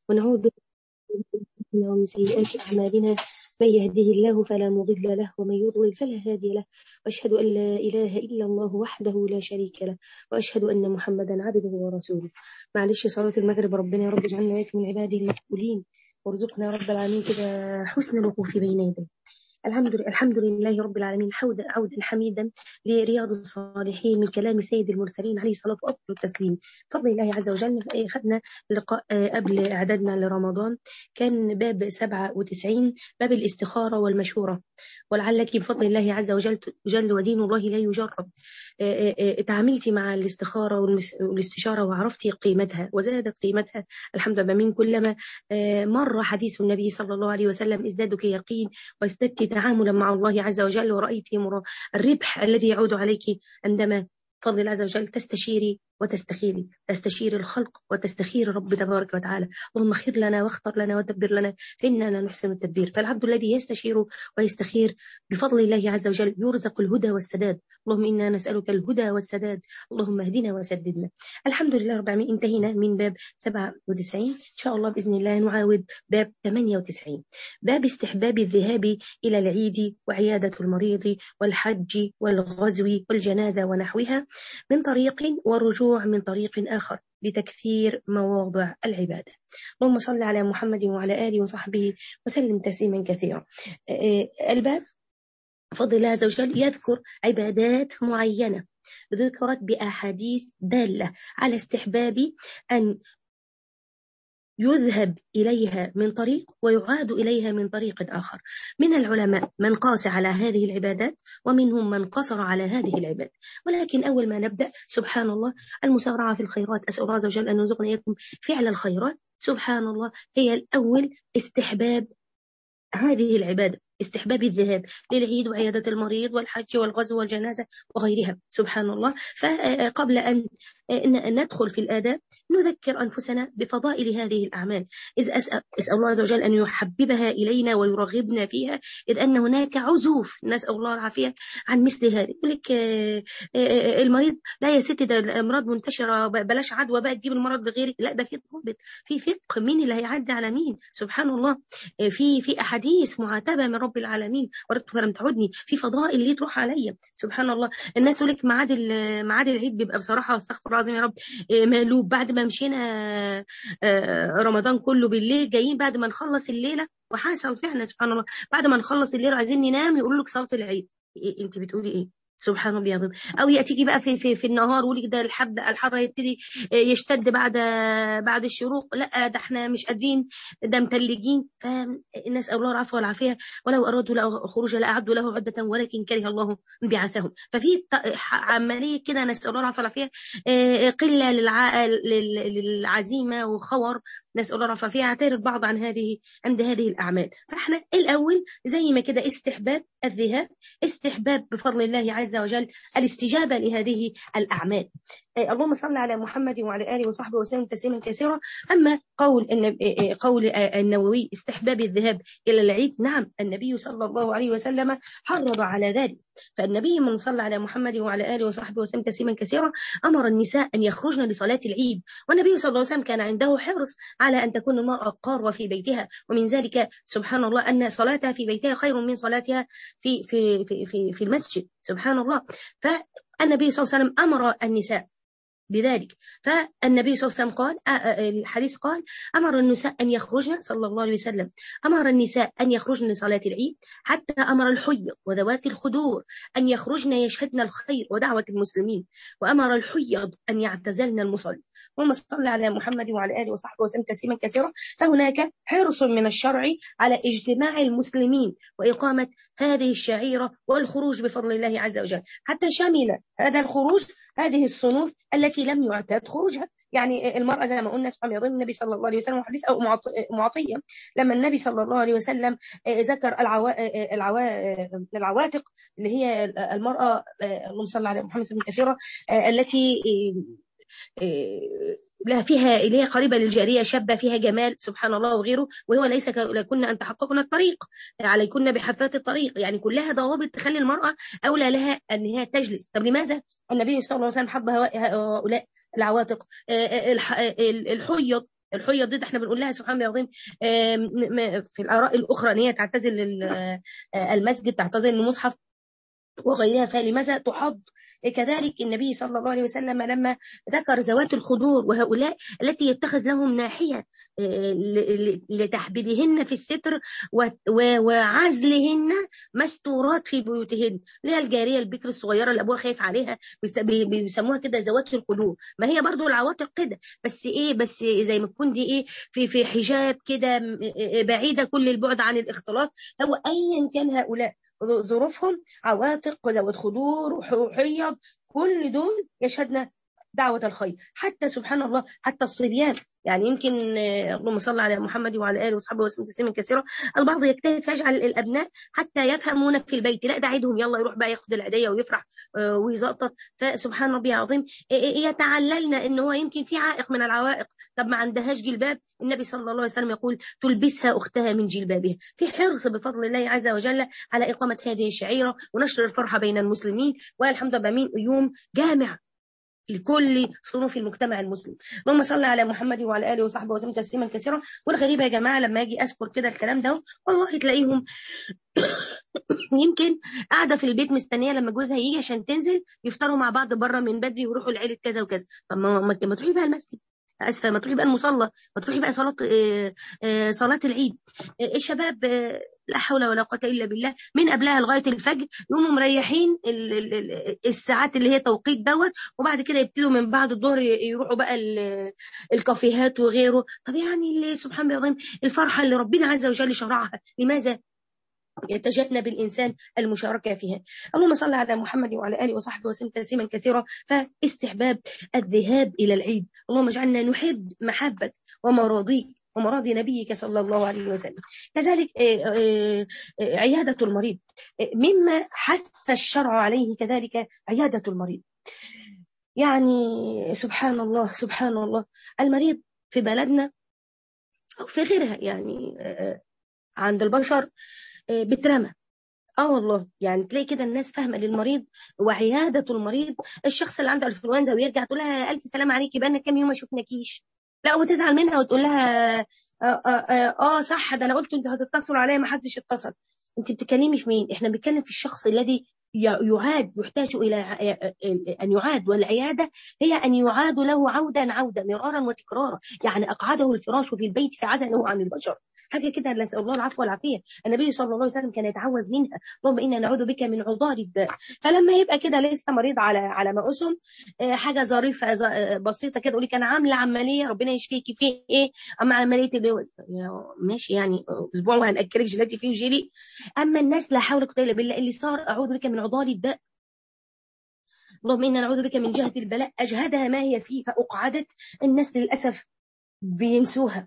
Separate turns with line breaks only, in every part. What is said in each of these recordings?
ونعوذ ومن سيئات أعمالنا من يهده الله فلا مضل له ومن يضلل فلا هادي له وأشهد أن لا إله إلا الله وحده لا شريك له وأشهد أن محمدا عبده ورسوله معلش صلاة المغرب ربنا يا رب اجعلنا وإياكم من عباده المقبولين وارزقنا يا رب العالمين كده حسن الوقوف بين يديه الحمد لله الحمد لله رب العالمين عودا عودا حميدا لرياض الصالحين من كلام سيد المرسلين عليه الصلاه والسلام التسليم بفضل الله عز وجل اخذنا لقاء قبل اعدادنا لرمضان كان باب 97 باب الاستخاره والمشوره ولعلك بفضل الله عز وجل جل ودين الله لا يجرب تعاملتي مع الاستخاره والاستشاره وعرفتي قيمتها وزادت قيمتها الحمد لله من كلما مر حديث النبي صلى الله عليه وسلم ازدادك يقين وازددت تعاملا مع الله عز وجل ورأيت الربح الذي يعود عليك عندما فضل الله عز وجل تستشيري وتستخيري تستشير الخلق وتستخير رب تبارك وتعالى اللهم خير لنا واختر لنا ودبر لنا فإننا لا نحسن التدبير فالعبد الذي يستشير ويستخير بفضل الله عز وجل يرزق الهدى والسداد اللهم إنا نسألك الهدى والسداد اللهم اهدنا وسددنا الحمد لله رب العالمين انتهينا من باب 97 إن شاء الله بإذن الله نعاود باب 98 باب استحباب الذهاب إلى العيد وعيادة المريض والحج والغزو والجنازة ونحوها من طريق والرجوع من طريق آخر لتكثير مواضع العبادة اللهم صل على محمد وعلى آله وصحبه وسلم تسليما كثيرا الباب فضل الله عز وجل يذكر عبادات معينة ذكرت بأحاديث دالة على استحباب أن يذهب إليها من طريق ويعاد إليها من طريق آخر من العلماء من قاس على هذه العبادات ومنهم من قصر على هذه العبادة ولكن أول ما نبدأ سبحان الله المسارعة في الخيرات أسأل الله عز وجل أن يرزقنا إياكم فعل الخيرات سبحان الله هي الأول استحباب هذه العبادة استحباب الذهاب للعيد وعيادة المريض والحج والغزو والجنازة وغيرها سبحان الله فقبل أن ندخل في الآداب نذكر أنفسنا بفضائل هذه الأعمال إذ أسأل, أسأل الله عز وجل أن يحببها إلينا ويرغبنا فيها إذ أن هناك عزوف نسأل الله العافية عن مثل هذا يقول لك المريض لا يا ستي ده الأمراض منتشرة بلاش عدوى بقى تجيب المرض بغيرك لا ده في ضابط في فقه مين اللي هيعدي على مين سبحان الله في في أحاديث معاتبة من رب العالمين وردت فلم تعدني في فضائل ليه تروح عليا سبحان الله الناس يقول لك ميعاد ميعاد العيد بيبقى بصراحة استغفر الله العظيم يا رب مقلوب بعد ما مشينا رمضان كله بالليل جايين بعد ما نخلص الليلة وحصل فعلا سبحان الله بعد ما نخلص الليل عايزين ننام يقولوا لك صلاة العيد إيه انت بتقولي ايه سبحان الله العظيم او ياتيكي بقى في في, في النهار ولك ده الحب الحر يبتدي يشتد بعد بعد الشروق لا ده احنا مش قادرين ده متلجين فالناس الله العفو والعافيه ولو ارادوا له خروج لاعدوا له عده ولكن كره الله انبعاثهم ففي عمليه كده نسال الله العفو والعافيه قله للع... للعزيمه وخور نسال الله العفو والعافيه يعترف بعض عن هذه عند هذه الاعمال فاحنا الاول زي ما كده استحباب الذهاب استحباب بفضل الله عز وجل الاستجابة لهذه الأعمال اللهم صل على محمد وعلى آله وصحبه وسلم تسليما كثيرا أما قول قول النووي استحباب الذهاب إلى العيد نعم النبي صلى الله عليه وسلم حرض على ذلك فالنبي من صلى على محمد وعلى آله وصحبه وسلم تسليما كثيرا أمر النساء أن يخرجن لصلاة العيد والنبي صلى الله عليه وسلم كان عنده حرص على أن تكون المرأة قارة في بيتها ومن ذلك سبحان الله أن صلاتها في بيتها خير من صلاتها في في في في, في المسجد سبحان الله فالنبي صلى الله عليه وسلم أمر النساء بذلك فالنبي صلى الله عليه وسلم قال الحديث قال أمر النساء أن يخرجن صلى الله عليه وسلم أمر النساء أن يخرجن لصلاة العيد حتى أمر الحي وذوات الخدور أن يخرجن يشهدن الخير ودعوة المسلمين وأمر الحيض أن يعتزلن المصلي اللهم صل على محمد وعلى اله وصحبه وسلم تسليما كثيرا فهناك حرص من الشرع على اجتماع المسلمين واقامه هذه الشعيره والخروج بفضل الله عز وجل حتى شمل هذا الخروج هذه الصنوف التي لم يعتاد خروجها يعني المرأة زي ما قلنا سبحان يظن النبي صلى الله عليه وسلم حديث أو معطية لما النبي صلى الله عليه وسلم ذكر العوا... العوا... العواتق اللي هي المرأة اللهم صل على محمد صلى الله عليه وسلم التي لها فيها اللي هي قريبة للجارية شابة فيها جمال سبحان الله وغيره وهو ليس كنا أن تحققنا الطريق عليكن بحثات الطريق يعني كلها ضوابط تخلي المرأة أولى لها أن هي تجلس طب لماذا النبي صلى الله عليه وسلم حب هؤلاء العواتق الحيض الحيض دي احنا بنقول لها سبحان الله العظيم في الاراء الاخرى ان هي تعتزل المسجد تعتزل المصحف وغيرها فلماذا تحض كذلك النبي صلى الله عليه وسلم لما ذكر ذوات الخدور وهؤلاء التي يتخذ لهم ناحية لتحبيبهن في الستر وعزلهن مستورات في بيوتهن اللي هي الجارية البكر الصغيرة اللي أبوها خايف عليها بيسموها كده ذوات الخدور ما هي برضو العواتق كده بس إيه بس زي ما تكون دي إيه في في حجاب كده بعيدة كل البعد عن الاختلاط هو أيا كان هؤلاء ظروفهم عواتق وذوات خدور وحيض كل دول يشهدنا دعوة الخير حتى سبحان الله حتى الصبيان يعني يمكن اللهم صل على محمد وعلى اله وصحبه وسلم تسليما كثيرا البعض يجتهد فيجعل الابناء حتى يفهمون في البيت لا ده عيدهم يلا يروح بقى ياخد العيديه ويفرح ويزقطط فسبحان ربي العظيم يتعللن ان هو يمكن في عائق من العوائق طب ما عندهاش جلباب النبي صلى الله عليه وسلم يقول تلبسها اختها من جلبابها في حرص بفضل الله عز وجل على اقامه هذه الشعيره ونشر الفرحه بين المسلمين والحمد لله من يوم جامع لكل صنوف المجتمع المسلم اللهم صل على محمد وعلى اله وصحبه وسلم تسليما كثيرا والغريبه يا جماعه لما اجي اذكر كده الكلام ده والله تلاقيهم يمكن قاعده في البيت مستنيه لما جوزها يجي عشان تنزل يفطروا مع بعض بره من بدري ويروحوا لعيله كذا وكذا طب ما ما تروحي بقى المسجد اسفه ما تروحي بقى المصلى ما تروحي بقى صلاه صلاه العيد الشباب لا حول ولا قوه الا بالله من قبلها لغايه الفجر يقوموا مريحين الساعات اللي هي توقيت دوت وبعد كده يبتدوا من بعد الظهر يروحوا بقى الكافيهات وغيره طب يعني سبحان الله العظيم الفرحه اللي ربنا عز وجل شرعها لماذا يتجنب الإنسان المشاركة فيها اللهم صل على محمد وعلى آله وصحبه وسلم تسليما كثيرا فاستحباب الذهاب إلى العيد اللهم اجعلنا نحب محبك ومراضيك ومراضي نبيك صلى الله عليه وسلم كذلك عيادة المريض مما حث الشرع عليه كذلك عيادة المريض يعني سبحان الله سبحان الله المريض في بلدنا أو في غيرها يعني عند البشر بترمى اه والله يعني تلاقي كده الناس فاهمه للمريض وعياده المريض الشخص اللي عنده انفلونزا ويرجع تقول لها الف سلام عليكي بقالنا كام يوم ما شفناكيش لا وتزعل منها وتقول لها آه, آه, آه, اه صح ده انا قلت انتوا هتتصلوا عليا ما حدش اتصل انت بتتكلمي في مين احنا بنتكلم في الشخص الذي يعاد يحتاج الى ان يعاد والعياده هي ان يعاد له عودا عودا مرارا وتكرارا يعني اقعده الفراش في البيت فعزله عن البشر حاجه كده نسال الله العفو والعافيه النبي صلى الله عليه وسلم كان يتعوذ منها اللهم انا نعوذ بك من عضال الداء فلما يبقى كده لسه مريض على على ما اسم حاجه ظريفه بسيطه كده يقول لك انا عامله عمليه ربنا يشفيكي في ايه اما عمليه اللي ماشي يعني اسبوع وهناكلك جيلاتي فيه وجيلي اما الناس لا حول ولا قوه الا بالله اللي صار اعوذ بك من عضال الداء اللهم انا نعوذ بك من جهه البلاء اجهدها ما هي فيه فاقعدت الناس للاسف بينسوها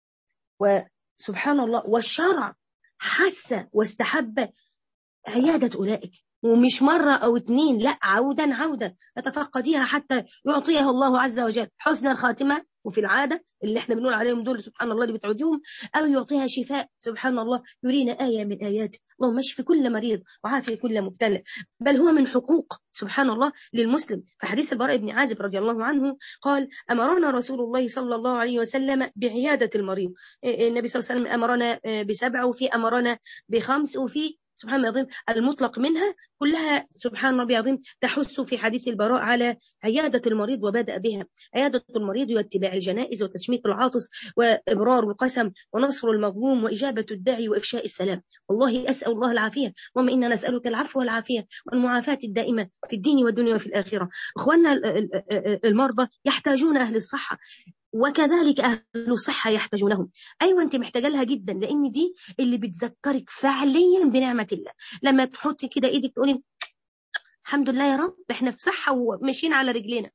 وسبحان الله والشرع حس واستحب عياده اولئك ومش مرة أو اتنين لا عودا عودا يتفقديها حتى يعطيها الله عز وجل حسن الخاتمة وفي العادة اللي احنا بنقول عليهم دول سبحان الله اللي بتعودهم أو يعطيها شفاء سبحان الله يرينا آية من آياته اللهم اشف كل مريض وعافي كل مبتلى بل هو من حقوق سبحان الله للمسلم في حديث البراء بن عازب رضي الله عنه قال أمرنا رسول الله صلى الله عليه وسلم بعيادة المريض النبي صلى الله عليه وسلم أمرنا بسبع وفي أمرنا بخمس وفي سبحان الله العظيم المطلق منها كلها سبحان ربي العظيم تحث في حديث البراء على عيادة المريض وبدأ بها عيادة المريض واتباع الجنائز وتشميت العاطس وإبرار القسم ونصر المظلوم وإجابة الداعي وإفشاء السلام والله أسأل الله العافية اللهم إنا نسألك العفو والعافية والمعافاة الدائمة في الدين والدنيا وفي الآخرة إخواننا المرضى يحتاجون أهل الصحة وكذلك أهل الصحة يحتاجونهم أيوة أنت محتاجة لها جدا لأن دي اللي بتذكرك فعليا بنعمة الله لما تحطي كده إيدك تقولي الحمد لله يا رب احنا في صحة وماشيين على رجلينا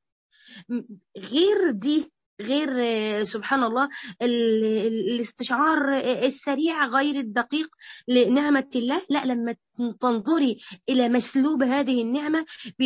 غير دي غير سبحان الله الاستشعار السريع غير الدقيق لنعمة الله لا لما تنظري إلى مسلوب هذه النعمة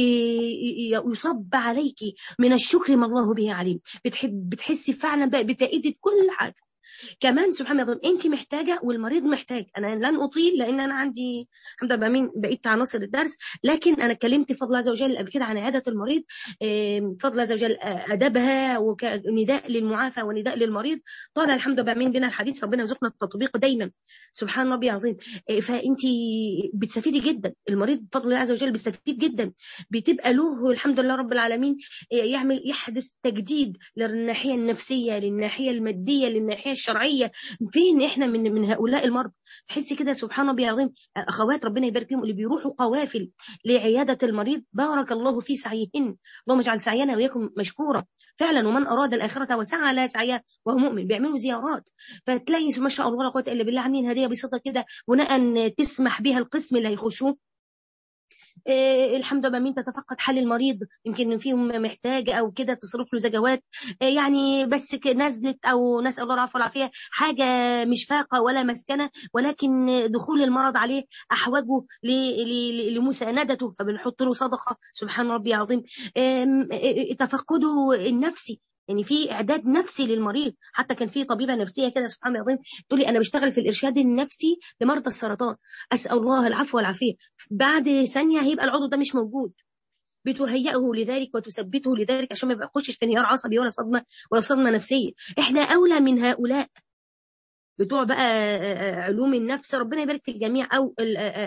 يصب عليك من الشكر ما الله به عليم بتحسي فعلا بفائدة كل حاجة كمان سبحان الله انت محتاجه والمريض محتاج انا لن اطيل لان انا عندي الحمد لله مين بقيت عناصر الدرس لكن انا اتكلمت بفضل الله عز وجل قبل كده عن عياده المريض بفضل الله عز وجل ادبها ونداء للمعافى ونداء للمريض طال الحمد لله مين بنا الحديث ربنا يرزقنا التطبيق دايما سبحان ربي العظيم فانت بتستفيدي جدا المريض بفضل الله عز وجل بيستفيد جدا بتبقى له الحمد لله رب العالمين يعمل يحدث تجديد للناحيه النفسيه للناحيه الماديه للناحيه الشرعيه فين احنا من من هؤلاء المرضى تحسي كده سبحان ربي العظيم اخوات ربنا يبارك فيهم اللي بيروحوا قوافل لعياده المريض بارك الله في سعيهن اللهم اجعل سعينا وياكم مشكورا فعلا ومن اراد الاخره وسعى لا سعيها وهو مؤمن بيعملوا زيارات فتلاقي ما شاء الله لا قوه الا بالله عاملين هديه بسيطه كده بناء تسمح بها القسم اللي هيخشوه إيه الحمد لله مين تتفقد حال المريض يمكن فيهم محتاج او كده تصرف له زكوات إيه يعني بس نزلت او نسال الله العفو والعافيه حاجه مش فاقه ولا مسكنه ولكن دخول المرض عليه احوجه لمساندته فبنحط له صدقه سبحان ربي العظيم إيه تفقده النفسي يعني في اعداد نفسي للمريض حتى كان في طبيبه نفسيه كده سبحان الله العظيم تقول لي انا بشتغل في الارشاد النفسي لمرضى السرطان اسال الله العفو والعافيه بعد ثانيه هيبقى العضو ده مش موجود بتهيئه لذلك وتثبته لذلك عشان ما يخشش في انهيار عصبي ولا صدمه ولا صدمه نفسيه احنا اولى من هؤلاء بتوع بقى علوم النفس ربنا يبارك في الجميع او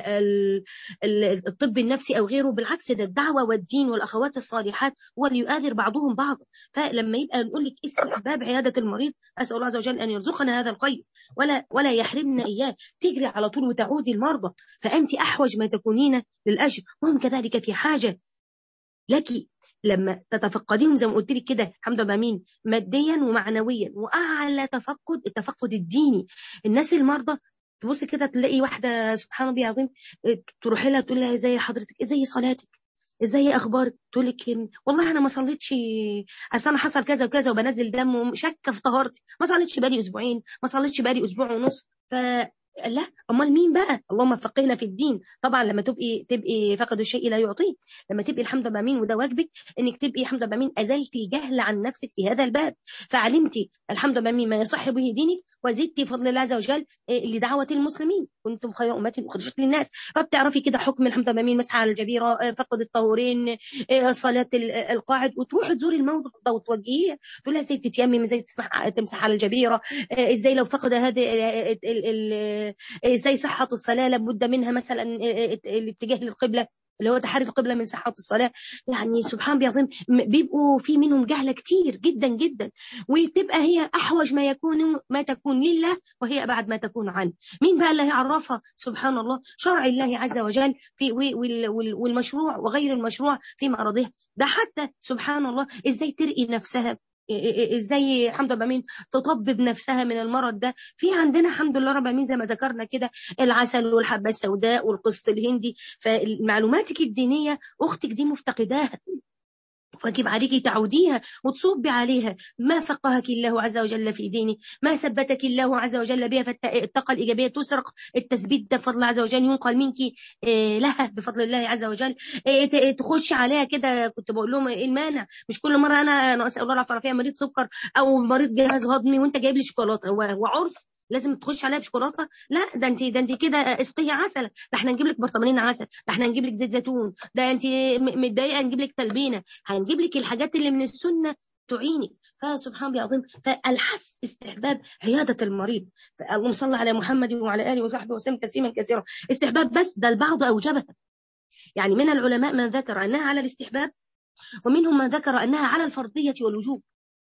الطب النفسي او غيره بالعكس ده الدعوه والدين والاخوات الصالحات هو اللي يؤثر بعضهم بعضا فلما يبقى نقول لك استحباب عياده المريض اسال الله عز وجل ان يرزقنا هذا الخير ولا ولا يحرمنا اياه تجري على طول وتعودي المرضى فانت احوج ما تكونين للاجر وهم كذلك في حاجه لك لما تتفقديهم زي ما قلت لك كده الحمد لله مين ماديا ومعنويا واعلى تفقد التفقد الديني الناس المرضى تبص كده تلاقي واحده سبحان الله العظيم تروح لها تقول لها ازاي حضرتك ازاي صلاتك ازاي اخبارك تقول لك والله انا ما صليتش اصل انا حصل كذا وكذا وبنزل دم شاكه في طهارتي ما صليتش بقالي اسبوعين ما صليتش بقالي اسبوع ونص ف لا امال مين بقى اللهم فقهنا في الدين طبعا لما تبقي تبقي فقد الشيء لا يعطيه لما تبقي الحمد لله مين وده واجبك انك تبقي الحمد لله مين ازلتي الجهل عن نفسك في هذا الباب فعلمتي الحمد لله مين ما يصح به دينك وزدتي فضل الله عز وجل لدعوة المسلمين كنتم خير أمة أخرجت للناس فبتعرفي كده حكم الحمد لله مين مسح على الجبيرة فقد الطهورين صلاة القاعد وتروحي تزوري الموضوع ده وتوجهيه تقول لها ازاي تتيمم ازاي تسمح تمسح على الجبيرة ازاي لو فقد هذه ازاي صحة الصلاة لابد منها مثلا الاتجاه للقبلة اللي هو تحري القبله من صحه الصلاه يعني سبحان بيعظم بيبقوا في منهم جهله كتير جدا جدا وتبقى هي احوج ما يكون ما تكون لله وهي ابعد ما تكون عنه مين بقى اللي هيعرفها سبحان الله شرع الله عز وجل في والمشروع وغير المشروع في مرضها ده حتى سبحان الله ازاي ترقي نفسها ازاي الحمد لله مين تطبب نفسها من المرض ده في عندنا الحمد لله رب العالمين زي ما ذكرنا كده العسل والحبه السوداء والقسط الهندي فمعلوماتك الدينيه اختك دي مفتقداها واجب عليك تعوديها وتصبي عليها ما فقهك الله عز وجل في دينه ما ثبتك الله عز وجل بها فالطاقة الإيجابية تسرق التثبيت ده بفضل الله عز وجل ينقل منك لها بفضل الله عز وجل تخش عليها كده كنت بقول لهم ايه المانع مش كل مرة أنا أنا أسأل الله العافية فيها مريض سكر أو مريض جهاز هضمي وأنت جايب لي شوكولاتة هو عرف لازم تخش عليها بشوكولاته لا ده انت ده انت كده اسقيه عسل ده احنا نجيب لك برطمانين عسل ده احنا نجيب لك زيت زيتون ده انت متضايقه نجيب لك تلبينه هنجيب لك الحاجات اللي من السنه تعينك فسبحان الله العظيم فالحس استحباب عياده المريض اللهم صل على محمد وعلى اله وصحبه وسلم تسليما كثيرا استحباب بس ده البعض اوجبها يعني من العلماء من ذكر انها على الاستحباب ومنهم من ذكر انها على الفرضيه والوجوب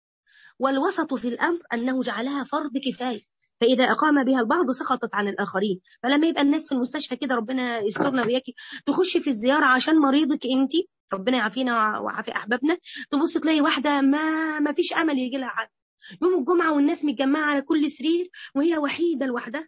والوسط في الامر انه جعلها فرض كفايه فإذا أقام بها البعض سقطت عن الآخرين فلما يبقى الناس في المستشفى كده ربنا يسترنا وياكي تخش في الزيارة عشان مريضك أنت ربنا يعافينا ويعافي أحبابنا تبص تلاقي واحدة ما ما فيش أمل يجي لها حد يوم الجمعة والناس متجمعة على كل سرير وهي وحيدة لوحدها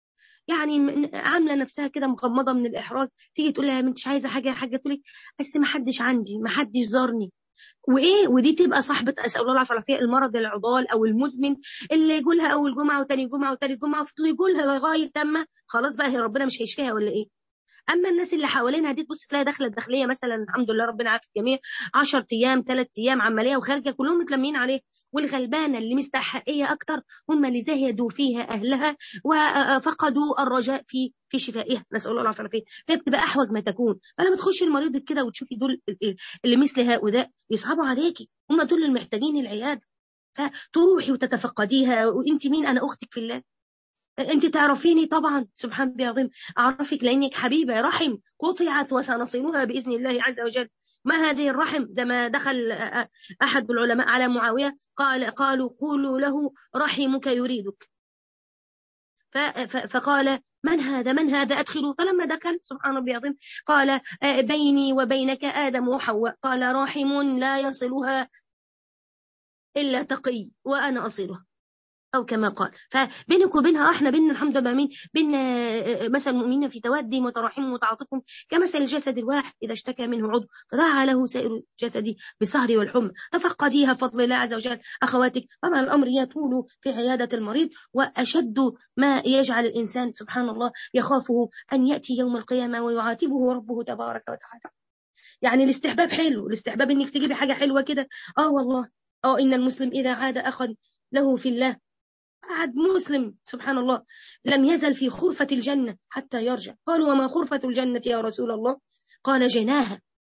يعني عامله نفسها كده مغمضه من الاحراج تيجي تقول لها مش عايزه حاجه يا حاجه تقول لك بس ما حدش عندي ما حدش زارني وايه ودي تبقى صاحبه اسال الله العافيه والعافيه المرض العضال او المزمن اللي يقولها اول جمعه وثاني جمعه وثالث جمعه وفضل يقولها لغايه تم خلاص بقى هي ربنا مش هيشفيها ولا ايه اما الناس اللي حوالينها دي تبص تلاقي داخله الداخليه مثلا الحمد لله ربنا عافي الجميع 10 ايام 3 ايام عمليه وخارجه كلهم متلمين عليه والغلبانة اللي مستحقية أكتر هم اللي زهدوا فيها أهلها وفقدوا الرجاء في في شفائها نسأل الله العافية والعافية فهي بتبقى أحوج ما تكون فلما تخشي المريض كده وتشوفي دول اللي مثل هؤلاء يصعبوا عليكي هم دول المحتاجين العيادة فتروحي وتتفقديها وانت مين انا اختك في الله انت تعرفيني طبعا سبحان الله العظيم اعرفك لانك حبيبه رحم قطعت وسنصلها باذن الله عز وجل ما هذه الرحم زي ما دخل احد العلماء على معاويه قال قالوا قولوا له رحمك يريدك فقال من هذا من هذا أدخلوا فلما دخل سبحان ربي العظيم قال بيني وبينك آدم وحواء قال رحم لا يصلها إلا تقي وأنا أصلها أو كما قال فبينك وبينها احنا بيننا الحمد لله مين بين مثل المؤمنين في تودهم وتراحمهم وتعاطفهم كمثل الجسد الواحد إذا اشتكى منه عضو تداعى له سائر الجسد بالسهر والحمى تفقديها فضل الله عز وجل أخواتك طبعا الأمر يطول في عيادة المريض وأشد ما يجعل الإنسان سبحان الله يخافه أن يأتي يوم القيامة ويعاتبه ربه تبارك وتعالى يعني الاستحباب حلو الاستحباب انك تجيبي حاجة حلوة كده اه والله اه ان المسلم اذا عاد اخا له في الله عاد مسلم سبحان الله لم يزل في خرفة الجنة حتى يرجع قالوا وما خرفة الجنة يا رسول الله قال جناها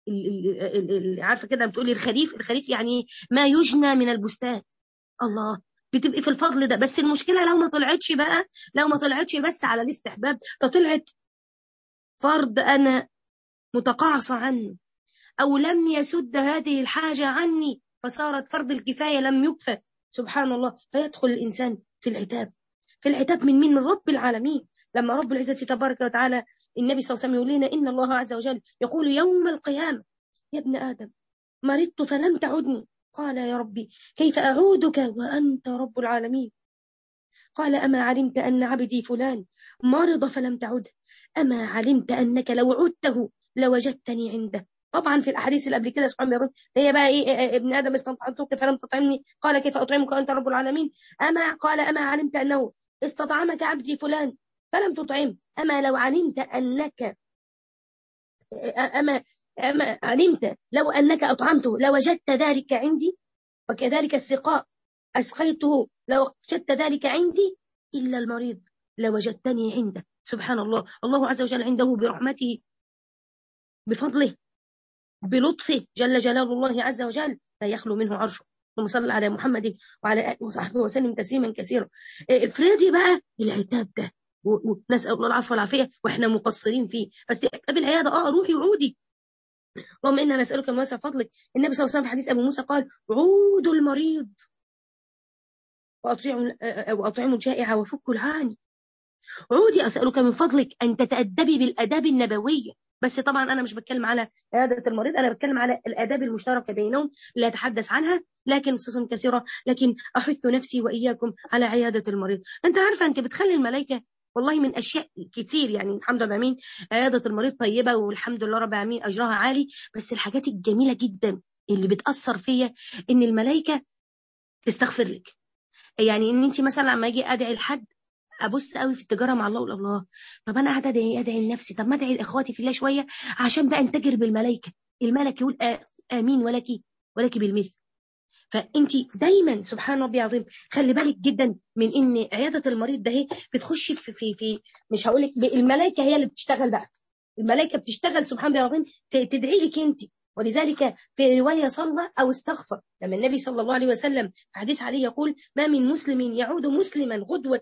عارفة كده بتقولي الخريف الخريف يعني ما يجنى من البستان الله بتبقي في الفضل ده بس المشكلة لو ما طلعتش بقى لو ما طلعتش بس على الاستحباب فطلعت فرض أنا متقاعصة عنه أو لم يسد هذه الحاجة عني فصارت فرض الكفاية لم يكفى سبحان الله فيدخل الإنسان في العتاب في العتاب من مين من رب العالمين لما رب العزة تبارك وتعالى النبي صلى الله عليه وسلم يقول لنا إن الله عز وجل يقول يوم القيامة يا ابن آدم مرضت فلم تعدني قال يا ربي كيف أعودك وأنت رب العالمين قال أما علمت أن عبدي فلان مرض فلم تعده أما علمت أنك لو عدته لوجدتني عنده طبعا في الاحاديث اللي قبل كده سبحان الله هي بقى ايه ابن ادم استطعمتك فلم تطعمني قال كيف اطعمك انت رب العالمين اما قال اما علمت انه استطعمك عبدي فلان فلم تطعم اما لو علمت انك اما اما علمت لو انك اطعمته لوجدت ذلك عندي وكذلك السقاء اسقيته لو وجدت ذلك عندي الا المريض لوجدتني عنده سبحان الله الله عز وجل عنده برحمته بفضله بلطفه جل جلال الله عز وجل لا يخلو منه عرشه اللهم صل على محمد وعلى اله وصحبه وسلم تسليما كثيرا افرضي بقى العتاب ده ونسال الله العفو والعافيه واحنا مقصرين فيه بس قبل العياده اه روحي وعودي اللهم انا نسالك من واسع فضلك النبي صلى الله عليه وسلم في حديث ابو موسى قال عودوا المريض واطعموا واطعموا الجائع وفكوا العاني عودي اسالك من فضلك ان تتادبي بالاداب النبويه بس طبعا انا مش بتكلم على عياده المريض انا بتكلم على الاداب المشتركه بينهم لا اتحدث عنها لكن قصص كثيره لكن احث نفسي واياكم على عياده المريض انت عارفه انت بتخلي الملائكه والله من اشياء كتير يعني الحمد لله امين عياده المريض طيبه والحمد لله رب العالمين اجرها عالي بس الحاجات الجميله جدا اللي بتاثر فيا ان الملائكه تستغفر لك يعني ان انت مثلا لما اجي ادعي لحد ابص قوي في التجاره مع الله اقول الله طب انا قاعده ادعي ادعي لنفسي طب ما ادعي لاخواتي في الله شويه عشان بقى انتجر بالملائكه الملك يقول امين ولك ولك بالمثل فانت دايما سبحان ربي العظيم خلي بالك جدا من ان عياده المريض ده هي بتخش في في في مش هقول لك الملائكه هي اللي بتشتغل بقى الملائكه بتشتغل سبحان الله العظيم تدعي لك انت ولذلك في رواية صلى أو استغفر لما النبي صلى الله عليه وسلم في حديث عليه يقول ما من مسلم يعود مسلما غدوة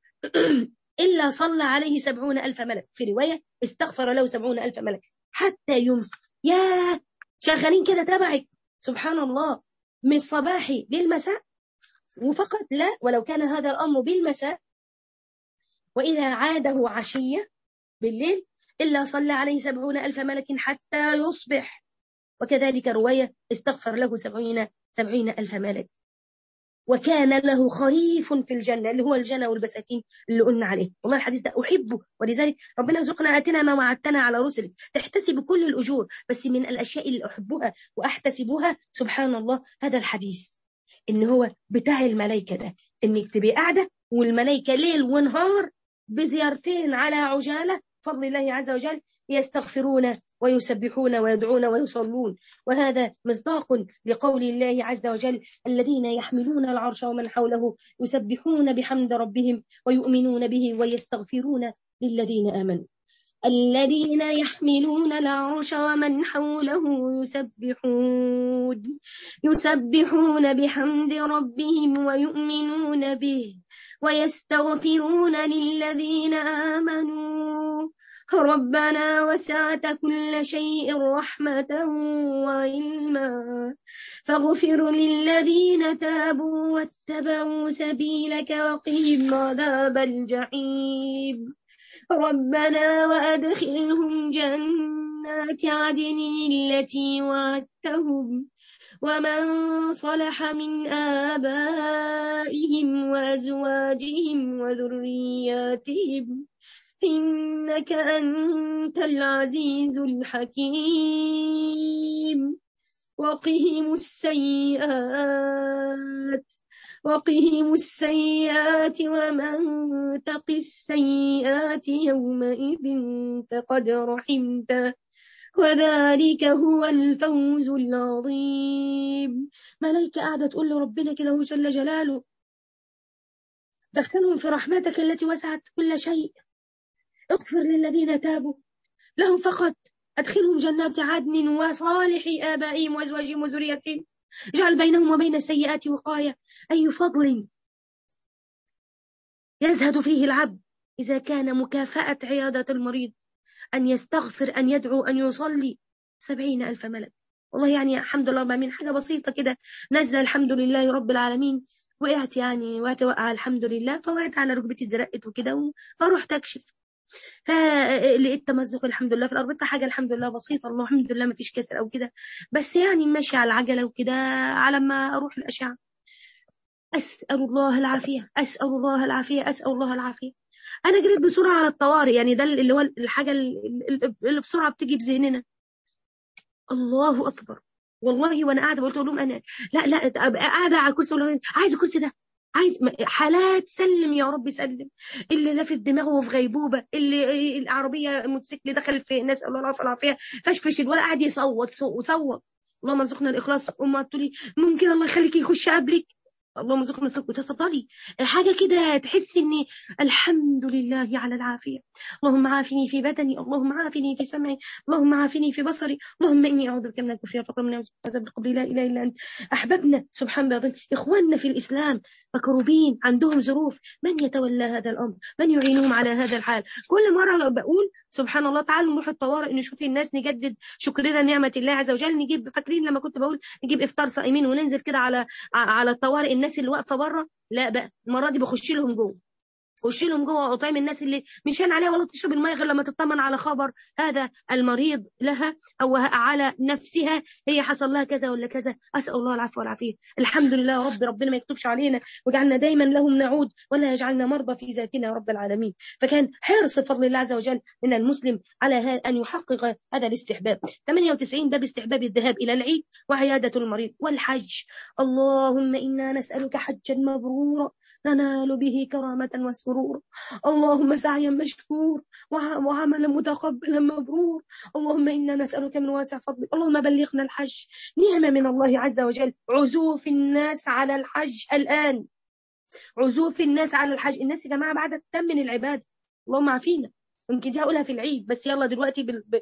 إلا صلى عليه سبعون ألف ملك في رواية استغفر له سبعون ألف ملك حتى يمسي يا شغالين كده تبعك سبحان الله من الصباح للمساء وفقط لا ولو كان هذا الأمر بالمساء وإذا عاده عشية بالليل إلا صلى عليه سبعون ألف ملك حتى يصبح وكذلك رواية استغفر له سبعين, سبعين ألف ملك وكان له خريف في الجنة اللي هو الجنة والبساتين اللي قلنا عليه والله الحديث ده أحبه ولذلك ربنا يرزقنا آتنا ما وعدتنا على رسلك تحتسب كل الأجور بس من الأشياء اللي أحبها وأحتسبها سبحان الله هذا الحديث إن هو بتاع الملائكة ده إنك تبقي قاعدة والملائكة ليل ونهار بزيارتين على عجالة فضل الله عز وجل يستغفرون ويسبحون ويدعون ويصلون وهذا مصداق لقول الله عز وجل الذين يحملون العرش ومن حوله يسبحون بحمد ربهم ويؤمنون به ويستغفرون للذين آمنوا الذين يحملون العرش ومن حوله يسبحون يسبحون بحمد ربهم ويؤمنون به ويستغفرون للذين آمنوا ربنا وسعت كل شيء رحمة وعلما فاغفر للذين تابوا واتبعوا سبيلك وقهم عذاب الجحيم ربنا وأدخلهم جنات عدن التي وعدتهم ومن صلح من آبائهم وأزواجهم وذرياتهم إنك أنت العزيز الحكيم وقهم السيئات وقهم السيئات ومن تق السيئات يومئذ فقد رحمته وذلك هو الفوز العظيم ملائكة قاعدة تقول له ربنا كده هو جل جلاله دخلهم في رحمتك التي وسعت كل شيء اغفر للذين تابوا لهم فقط أدخلهم جنات عدن وصالح آبائهم وأزواجهم وذريتهم جعل بينهم وبين السيئات وقاية أي فضل يزهد فيه العبد إذا كان مكافأة عيادة المريض أن يستغفر أن يدعو أن يصلي سبعين ألف ملك والله يعني الحمد لله من حاجة بسيطة كده نزل الحمد لله رب العالمين وقعت يعني وقعت وقع الحمد لله فوقعت على ركبتي اتزرقت وكده فرحت أكشف فلقيت تمزق الحمد لله في الارض حاجه الحمد لله بسيطه الله الحمد لله ما فيش كسر او كده بس يعني ماشي على العجله وكده على ما اروح الاشعه اسال الله العافيه اسال الله العافيه اسال الله العافيه انا جريت بسرعه على الطوارئ يعني ده اللي هو الحاجه اللي بسرعه بتيجي بذهننا الله اكبر والله وانا قاعده بقول لهم انا لا لا قاعده على الكرسي عايز الكرسي ده عايز حالات سلم يا رب سلم اللي لافت دماغه في غيبوبه اللي العربيه الموتوسيكل دخل في نسال الله العافيه العافيه فشفش الولد قاعد يصوت وصوت اللهم ارزقنا الاخلاص امها تقول لي ممكن الله يخليك يخش قبلك اللهم ارزقنا صدق وتفضلي حاجه كده تحس اني الحمد لله على العافيه اللهم عافني في بدني اللهم عافني في سمعي اللهم عافني في بصري اللهم اني اعوذ بك من الكفر والفقر من عذاب القبر لا اله الا انت احببنا سبحان الله اخواننا في الاسلام مكروبين عندهم ظروف من يتولى هذا الامر من يعينهم على هذا الحال كل مره بقول سبحان الله تعالوا نروح الطوارئ نشوف الناس نجدد شكرنا نعمة الله عز وجل نجيب فاكرين لما كنت بقول نجيب افطار صائمين وننزل كده على على الطوارئ الناس اللي واقفه بره لا بقى المره دي بخش لهم جوه خش لهم جوه واطعم الناس اللي مش عليها ولا تشرب الميه غير لما تطمن على خبر هذا المريض لها او على نفسها هي حصل لها كذا ولا كذا اسال الله العفو والعافيه الحمد لله يا رب ربنا ما يكتبش علينا وجعلنا دايما لهم نعود ولا يجعلنا مرضى في ذاتنا يا رب العالمين فكان حرص فضل الله عز وجل من المسلم على ان يحقق هذا الاستحباب 98 ده باستحباب الذهاب الى العيد وعياده المريض والحج اللهم انا نسالك حجا مبرورا ننال به كرامة وسرور اللهم سعيا مشكور وعملا متقبلا مبرور اللهم إنا نسألك من واسع فضلك اللهم بلغنا الحج نعمة من الله عز وجل عزوف الناس على الحج الآن عزوف الناس على الحج الناس يا جماعة بعد تم من العبادة اللهم عافينا يمكن دي هقولها في العيد بس يلا دلوقتي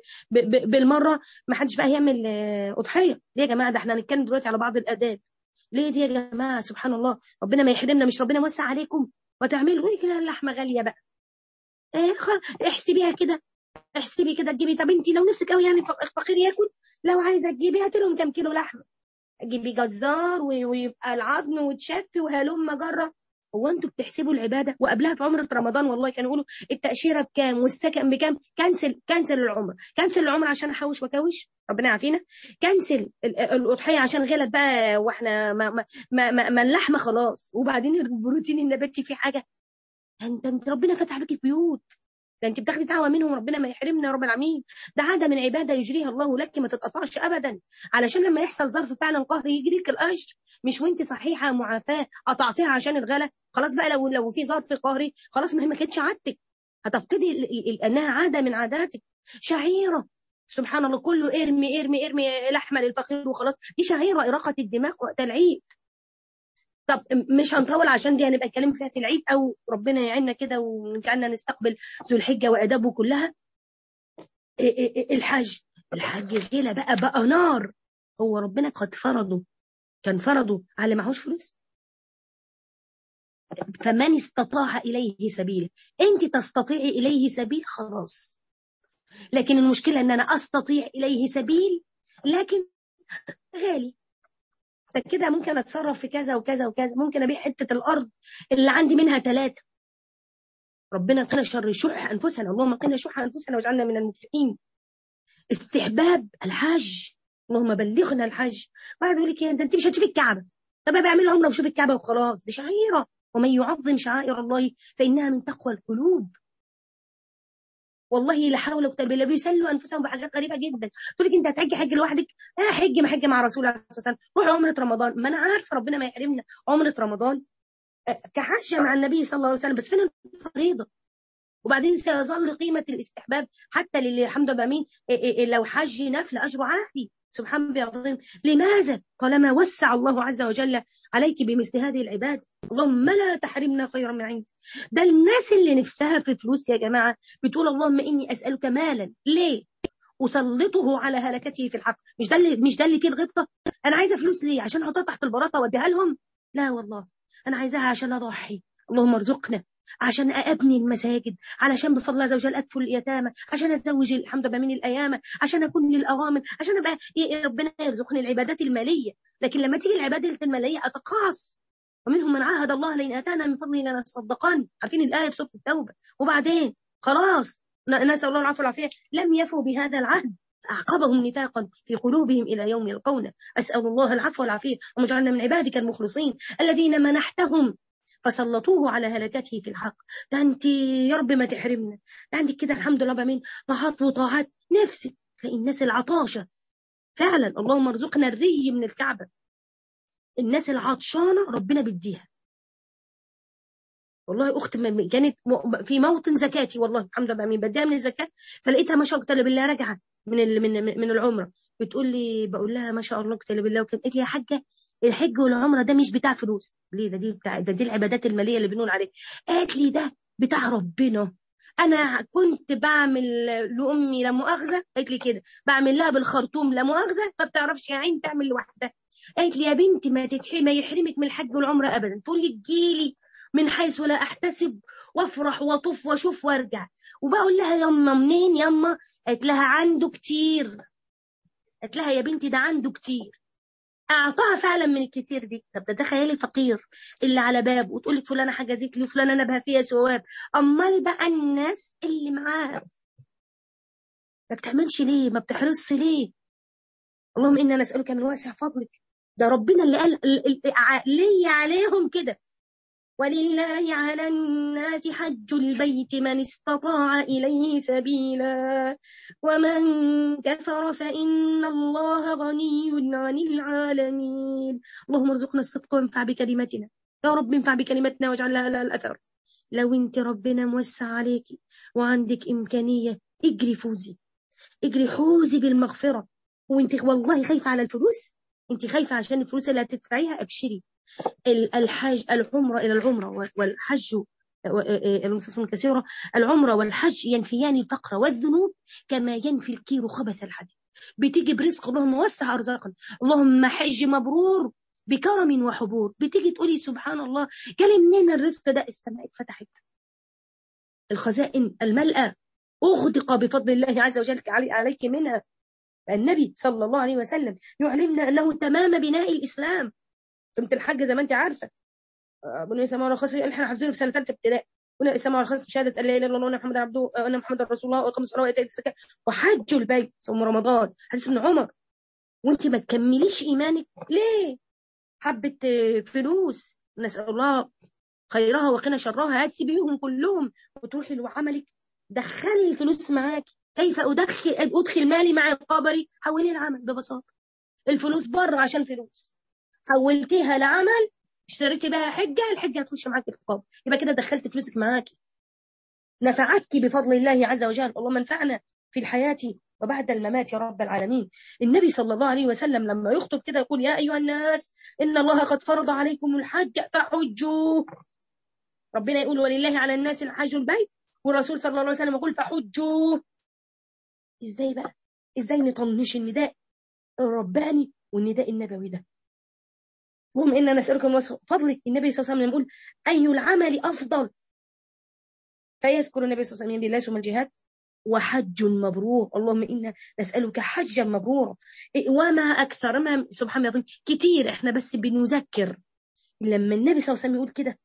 بالمره ما حدش بقى يعمل اضحيه ليه يا جماعه ده احنا هنتكلم دلوقتي على بعض الاداب ليه دي يا جماعه سبحان الله ربنا ما يحرمنا مش ربنا موسع عليكم وتعملوا قولي كده اللحمه غاليه بقى ايه احسبيها كده احسبي كده تجيبي طب انت لو نفسك قوي يعني فقير ياكل لو عايزه تجيبي هاتي لهم كام كيلو لحمه تجيبي جزار ويبقى العظم وتشفي وهلم جره هو انتوا بتحسبوا العباده وقبلها في عمره رمضان والله كانوا يقولوا التاشيره بكام والسكن بكام كنسل كنسل العمره كنسل العمره عشان احوش واكوش ربنا يعافينا كنسل الاضحيه عشان غلت بقى واحنا ما ما ما, ما, ما اللحمه خلاص وبعدين البروتين النباتي في حاجه انت انت ربنا فتح بك بيوت ده انت بتاخدي دعوه منهم ربنا ما يحرمنا يا رب العالمين ده عاده من عباده يجريها الله لك ما تتقطعش ابدا علشان لما يحصل ظرف فعلا قهر يجريك الاجر مش وانت صحيحه معافاه قطعتيها عشان الغلا خلاص بقى لو لو في ظرف قهري خلاص ما هي ما كانتش عادتك هتفقدي انها عاده من عاداتك شعيرة سبحان الله كله ارمي ارمي ارمي لحمة للفقير وخلاص دي شعيرة إراقة الدماغ وقت العيد طب مش هنطول عشان دي هنبقى نتكلم فيها في العيد او ربنا يعيننا كده ونجعلنا نستقبل ذو الحجه وادابه كلها الحج الحج غيره بقى بقى نار هو ربنا قد فرضه كان فرضه على اللي معهوش فلوس فمن استطاع اليه سبيل انت تستطيعي اليه سبيل خلاص لكن المشكله ان انا استطيع اليه سبيل لكن غالي كده ممكن اتصرف في كذا وكذا وكذا ممكن ابيع حته الارض اللي عندي منها ثلاثه ربنا قنا شر شح انفسنا اللهم قنا شح انفسنا واجعلنا من المفلحين استحباب الحج اللهم بلغنا الحج بعد يقول لك ده انت مش هتشوفي الكعبه طب بعمل عمره وشوف الكعبه وخلاص دي شعيره ومن يعظم شعائر الله فانها من تقوى القلوب والله لا حول ولا قوه الا بالله بيسلوا انفسهم بحاجات غريبه جدا تقول لك انت هتحجي حج لوحدك اه حج ما حج مع رسول الله صلى الله عليه وسلم روحي عمره رمضان ما انا عارفه ربنا ما يحرمنا عمره رمضان كحجه مع النبي صلى الله عليه وسلم بس فين الفريضه وبعدين سيظل قيمه الاستحباب حتى للي الحمد لله مين لو حج نفل اجره عالي سبحان الله العظيم لماذا طالما وسع الله عز وجل عليك بمثل هذه العبادة اللهم لا تحرمنا خيرا من عندك ده الناس اللي نفسها في فلوس يا جماعة بتقول اللهم إني أسألك مالا ليه أسلطه على هلكته في الحق مش ده اللي مش ده اللي فيه الغبطة أنا عايزة فلوس ليه عشان أحطها تحت البلاطة وأديها لهم لا والله أنا عايزاها عشان أضحي اللهم ارزقنا عشان أبني المساجد علشان بفضل الله عز وجل أكفل اليتامى عشان أتزوج الحمد لله من الأيام عشان أكون للأرامل عشان أبقى ربنا يرزقني العبادات المالية لكن لما تيجي العبادة المالية أتقاص ومنهم من عاهد الله لئن أتانا من فضله لنصدقن عارفين الآية في سورة التوبة وبعدين خلاص نسأل الله العفو والعافية لم يفوا بهذا العهد أعقبهم نفاقا في قلوبهم إلى يوم يلقونه أسأل الله العفو والعافية ومجعلنا من عبادك المخلصين الذين منحتهم فسلطوه على هلكته في الحق ده انت يا رب ما تحرمنا ده عندك كده الحمد لله بمين طاعات وطاعات نفسك تلاقي الناس العطاشة فعلا اللهم ارزقنا الري من الكعبة الناس العطشانة ربنا بيديها والله اخت كانت في موطن زكاتي والله الحمد لله من بديها من الزكاه فلقيتها ما شاء الله بالله راجعه من من من العمره بتقول لي بقول لها ما شاء الله قلت بالله وكانت قالت لي يا حاجه الحج والعمره ده مش بتاع فلوس ليه ده دي بتاع ده دي العبادات الماليه اللي بنقول عليها قالت لي ده بتاع ربنا انا كنت بعمل لامي لا مؤاخذه قالت لي كده بعمل لها بالخرطوم لا مؤاخذه ما بتعرفش يا عين تعمل لوحدها قالت لي يا بنتي ما تتحرمي ما يحرمك من الحج والعمره ابدا تقول لي تجيلي من حيث لا احتسب وافرح واطوف واشوف وارجع وبقول لها يما منين يما قالت لها عنده كتير قالت لها يا بنتي ده عنده كتير اعطاها فعلا من الكتير دي طب ده تخيلي فقير اللي على باب وتقول لك فلانه حجزت لي وفلانه نبه فيها ثواب امال بقى الناس اللي معاها ما بتعملش ليه ما بتحرصش ليه اللهم انا نسالك من واسع فضلك ده ربنا اللي قال لي عليهم كده ولله على الناس حج البيت من استطاع إليه سبيلا ومن كفر فإن الله غني عن العالمين اللهم ارزقنا الصدق وانفع بكلمتنا يا رب انفع بكلمتنا واجعل لها الأثر لو انت ربنا موسع عليكي وعندك إمكانية اجري فوزي اجري حوزي بالمغفرة وانت والله خايفة على الفلوس انت خايفة عشان الفلوس اللي هتدفعيها ابشري الحج العمرة إلى العمرة والحج النصوص كثيرة العمرة والحج ينفيان الفقر والذنوب كما ينفي الكير خبث الحديد بتيجي برزق اللهم وسع أرزاقنا اللهم حج مبرور بكرم وحبور بتيجي تقولي سبحان الله جالي منين الرزق ده السماء اتفتحت الخزائن الملأة أغدق بفضل الله عز وجل عليك منها النبي صلى الله عليه وسلم يعلمنا أنه تمام بناء الإسلام قيمه الحج زي ما انت عارفه ابن اسامه الخاص احنا حافظينه في سنه ثالثه ابتدائي قلنا اسامه الخاص بشهاده ان لا اله الا الله وان محمد عبده وان محمد رسول الله واقام الصلاه واتى الزكاه وحج البيت صوم رمضان حديث ابن عمر وانت ما تكمليش ايمانك ليه حبه فلوس نسال الله خيرها وقنا شرها هاتي بيهم كلهم وتروحي لعملك دخلي الفلوس معاكي كيف ادخل ادخل مالي مع قبري حولي العمل ببساطه الفلوس بره عشان فلوس حولتيها لعمل اشتريتي بها حجه الحجه هتخش معاكي القبر يبقى كده دخلت فلوسك معاكي نفعتك بفضل الله عز وجل اللهم انفعنا في الحياة وبعد الممات يا رب العالمين النبي صلى الله عليه وسلم لما يخطب كده يقول يا أيها الناس إن الله قد فرض عليكم الحج فحجوا ربنا يقول ولله على الناس الحج البيت والرسول صلى الله عليه وسلم يقول فحجوا ازاي بقى ازاي نطنش النداء الرباني والنداء النبوي ده اللهم إنا نسألك من فضلك النبي صلى الله عليه وسلم يقول أي العمل أفضل فيذكر النبي صلى الله عليه وسلم بالله ثم الجهاد وحج مبرور اللهم إنا نسألك حجا مبرورا وما أكثر ما سبحان الله كتير إحنا بس بنذكر لما النبي صلى الله عليه وسلم يقول كده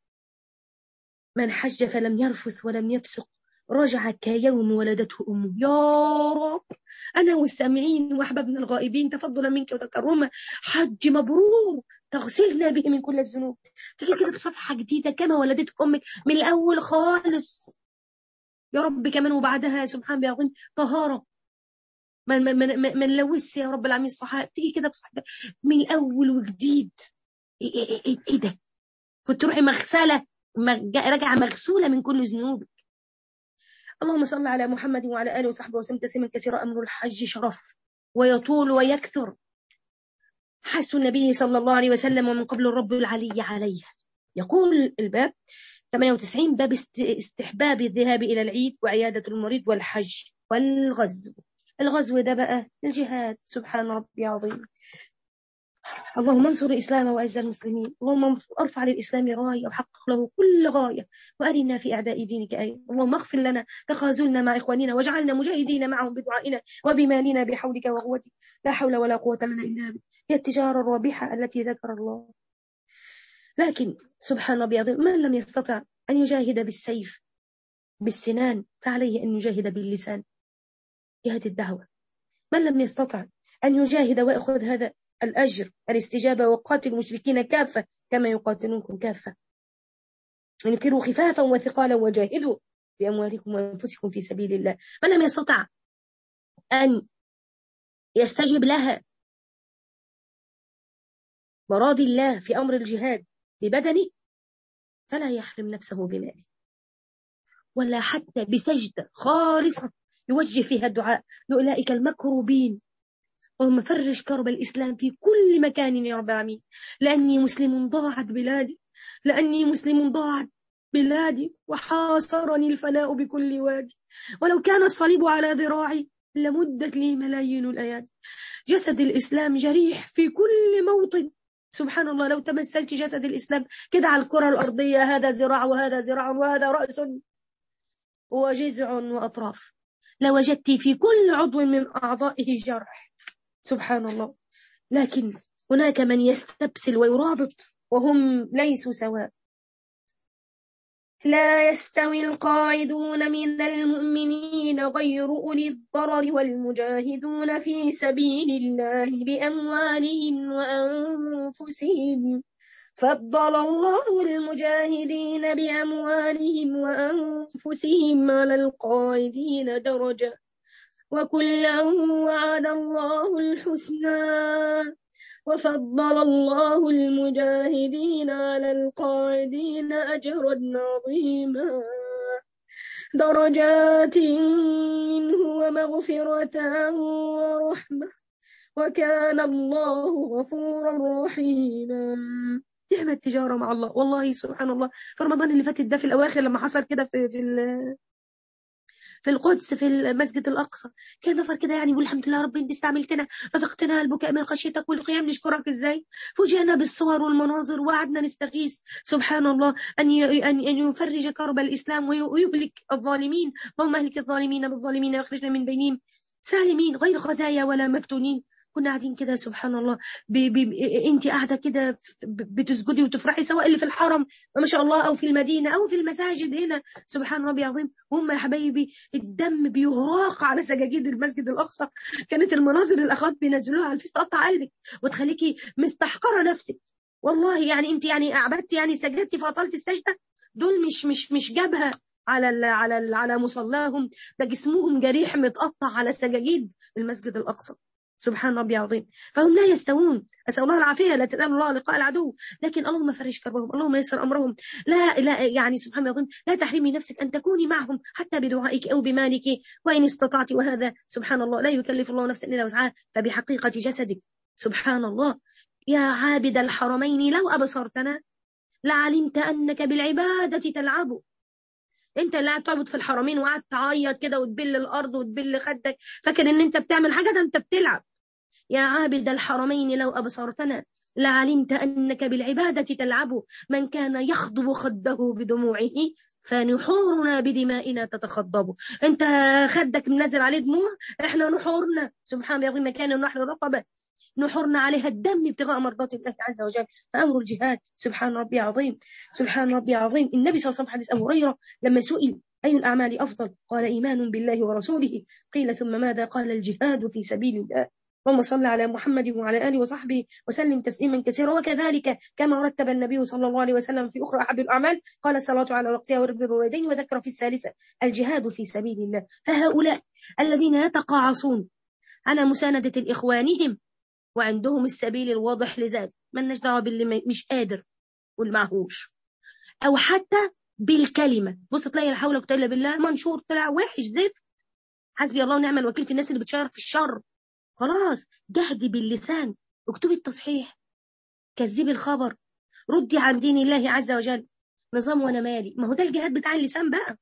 من حج فلم يرفث ولم يفسق رجع كيوم ولدته أمه يا رب أنا والسامعين وأحبابنا الغائبين تفضلا منك وتكرما حج مبرور تغسلنا به من كل الذنوب تيجي كده بصفحة جديدة كما ولدتك أمك من الأول خالص يا رب كمان وبعدها سبحان بيعظم طهارة ما ما ما ما نلوث يا رب العالمين الصحابة تيجي كده بصحبة من الأول وجديد إيه, إيه, إيه, إيه ده كنت تروحي مغسلة راجعة مغسولة من كل ذنوبك اللهم صل على محمد وعلى آله وصحبه وسلم تسليما كثيرا أمر الحج شرف ويطول ويكثر حث النبي صلى الله عليه وسلم ومن قبل الرب العلي عليه يقول الباب 98 باب استحباب الذهاب إلى العيد وعيادة المريض والحج والغزو الغزو ده بقى الجهاد سبحان ربي عظيم اللهم انصر الإسلام وأعز المسلمين اللهم ارفع للإسلام راية وحقق له كل غاية وأرنا في أعداء دينك آية اللهم اغفر لنا تخاذلنا مع إخواننا واجعلنا مجاهدين معهم بدعائنا وبمالنا بحولك وقوتك لا حول ولا قوة لنا إلا بك هي التجارة الرابحة التي ذكر الله لكن سبحان ربي العظيم من لم يستطع أن يجاهد بالسيف بالسنان فعليه أن يجاهد باللسان جهاد الدعوة من لم يستطع أن يجاهد ويأخذ هذا الأجر الاستجابة وقاتل المشركين كافة كما يقاتلونكم كافة انفروا خفافا وثقالا وجاهدوا بأموالكم وأنفسكم في سبيل الله من لم يستطع أن يستجب لها مراضي الله في أمر الجهاد ببدنه فلا يحرم نفسه بماله ولا حتى بسجدة خالصة يوجه فيها الدعاء لأولئك المكروبين اللهم فرج كرب الإسلام في كل مكان يا رب العالمين لأني مسلم ضاعت بلادي لأني مسلم ضاعت بلادي وحاصرني الفناء بكل وادي ولو كان الصليب على ذراعي لمدت لي ملايين الأيادي جسد الإسلام جريح في كل موطن سبحان الله لو تمثلت جسد الإسلام كده على الكرة الأرضية هذا زراع وهذا زراع وهذا رأس وجذع وأطراف لوجدت في كل عضو من أعضائه جرح سبحان الله لكن هناك من يستبسل ويرابط وهم ليسوا سواء لا يستوي القاعدون من المؤمنين غير أولي الضرر والمجاهدون في سبيل الله بأموالهم وأنفسهم فضل الله المجاهدين بأموالهم وأنفسهم على القاعدين درجة وكلا وعد الله الحسنى وفضل الله المجاهدين على القاعدين أجرا عظيما درجات منه ومغفرة ورحمة وكان الله غفورا رحيما نعم التجارة مع الله والله سبحان الله في رمضان اللي فاتت ده في الأواخر لما حصل كده في, في في القدس في المسجد الأقصى كان نفر كده يعني يقول الحمد لله رب انت استعملتنا رزقتنا البكاء من خشيتك والقيام نشكرك ازاي فوجئنا بالصور والمناظر وقعدنا نستغيث سبحان الله أن أن أن يفرج كرب الإسلام ويهلك الظالمين اللهم اهلك الظالمين بالظالمين واخرجنا من بينهم سالمين غير خزايا ولا مفتونين كنا قاعدين كده سبحان الله بي بي انت قاعده كده بتسجدي وتفرحي سواء اللي في الحرم ما شاء الله او في المدينه او في المساجد هنا سبحان ربي عظيم هم يا حبايبي الدم بيراق على سجاجيد المسجد الاقصى كانت المناظر الاخوات بينزلوها على الفيس تقطع قلبك وتخليكي مستحقره نفسك والله يعني انت يعني عبدتي يعني سجدتي فاطلتي السجده دول مش مش مش جبهه على ال على ال على مصلاهم ده جسمهم جريح متقطع على سجاجيد المسجد الاقصى سبحان ربي عظيم فهم لا يستوون أسأل الله العافية لا تسأل الله لقاء العدو لكن اللهم فرج كربهم اللهم يسر أمرهم لا, لا يعني سبحان الله لا تحرمي نفسك أن تكوني معهم حتى بدعائك أو بمالك وإن استطعت وهذا سبحان الله لا يكلف الله نفسا إلا وسعها فبحقيقة جسدك سبحان الله يا عابد الحرمين لو أبصرتنا لعلمت أنك بالعبادة تلعب انت اللي قاعد تعبد في الحرمين وقاعد تعيط كده وتبل الارض وتبل خدك فاكر ان انت بتعمل حاجه ده انت بتلعب يا عابد الحرمين لو ابصرتنا لعلمت انك بالعباده تلعب من كان يخضب خده بدموعه فنحورنا بدمائنا تتخضب انت خدك منزل عليه دموع احنا نحورنا سبحان الله مكان نحن رقبه نحرنا عليها الدم ابتغاء مرضات الله عز وجل فأمر الجهاد سبحان ربي عظيم سبحان ربي عظيم النبي صلى الله عليه وسلم حديث أبو هريرة لما سئل أي الأعمال أفضل قال إيمان بالله ورسوله قيل ثم ماذا قال الجهاد في سبيل الله اللهم صل على محمد وعلى آله وصحبه وسلم تسليما كثيرا وكذلك كما رتب النبي صلى الله عليه وسلم في أخرى أحب الأعمال قال الصلاة على وقتها ورب الوالدين وذكر في الثالثة الجهاد في سبيل الله فهؤلاء الذين يتقاعصون على مساندة إخوانهم وعندهم السبيل الواضح لذلك مالناش دعوه باللي مش قادر واللي معهوش او حتى بالكلمه بص تلاقي الحول ولا قوه بالله منشور طلع وحش زفت حسبي الله ونعم الوكيل في الناس اللي بتشارك في الشر خلاص جهدي باللسان اكتبي التصحيح كذبي الخبر ردي عن دين الله عز وجل نظام وانا مالي ما هو ده الجهاد بتاع اللسان بقى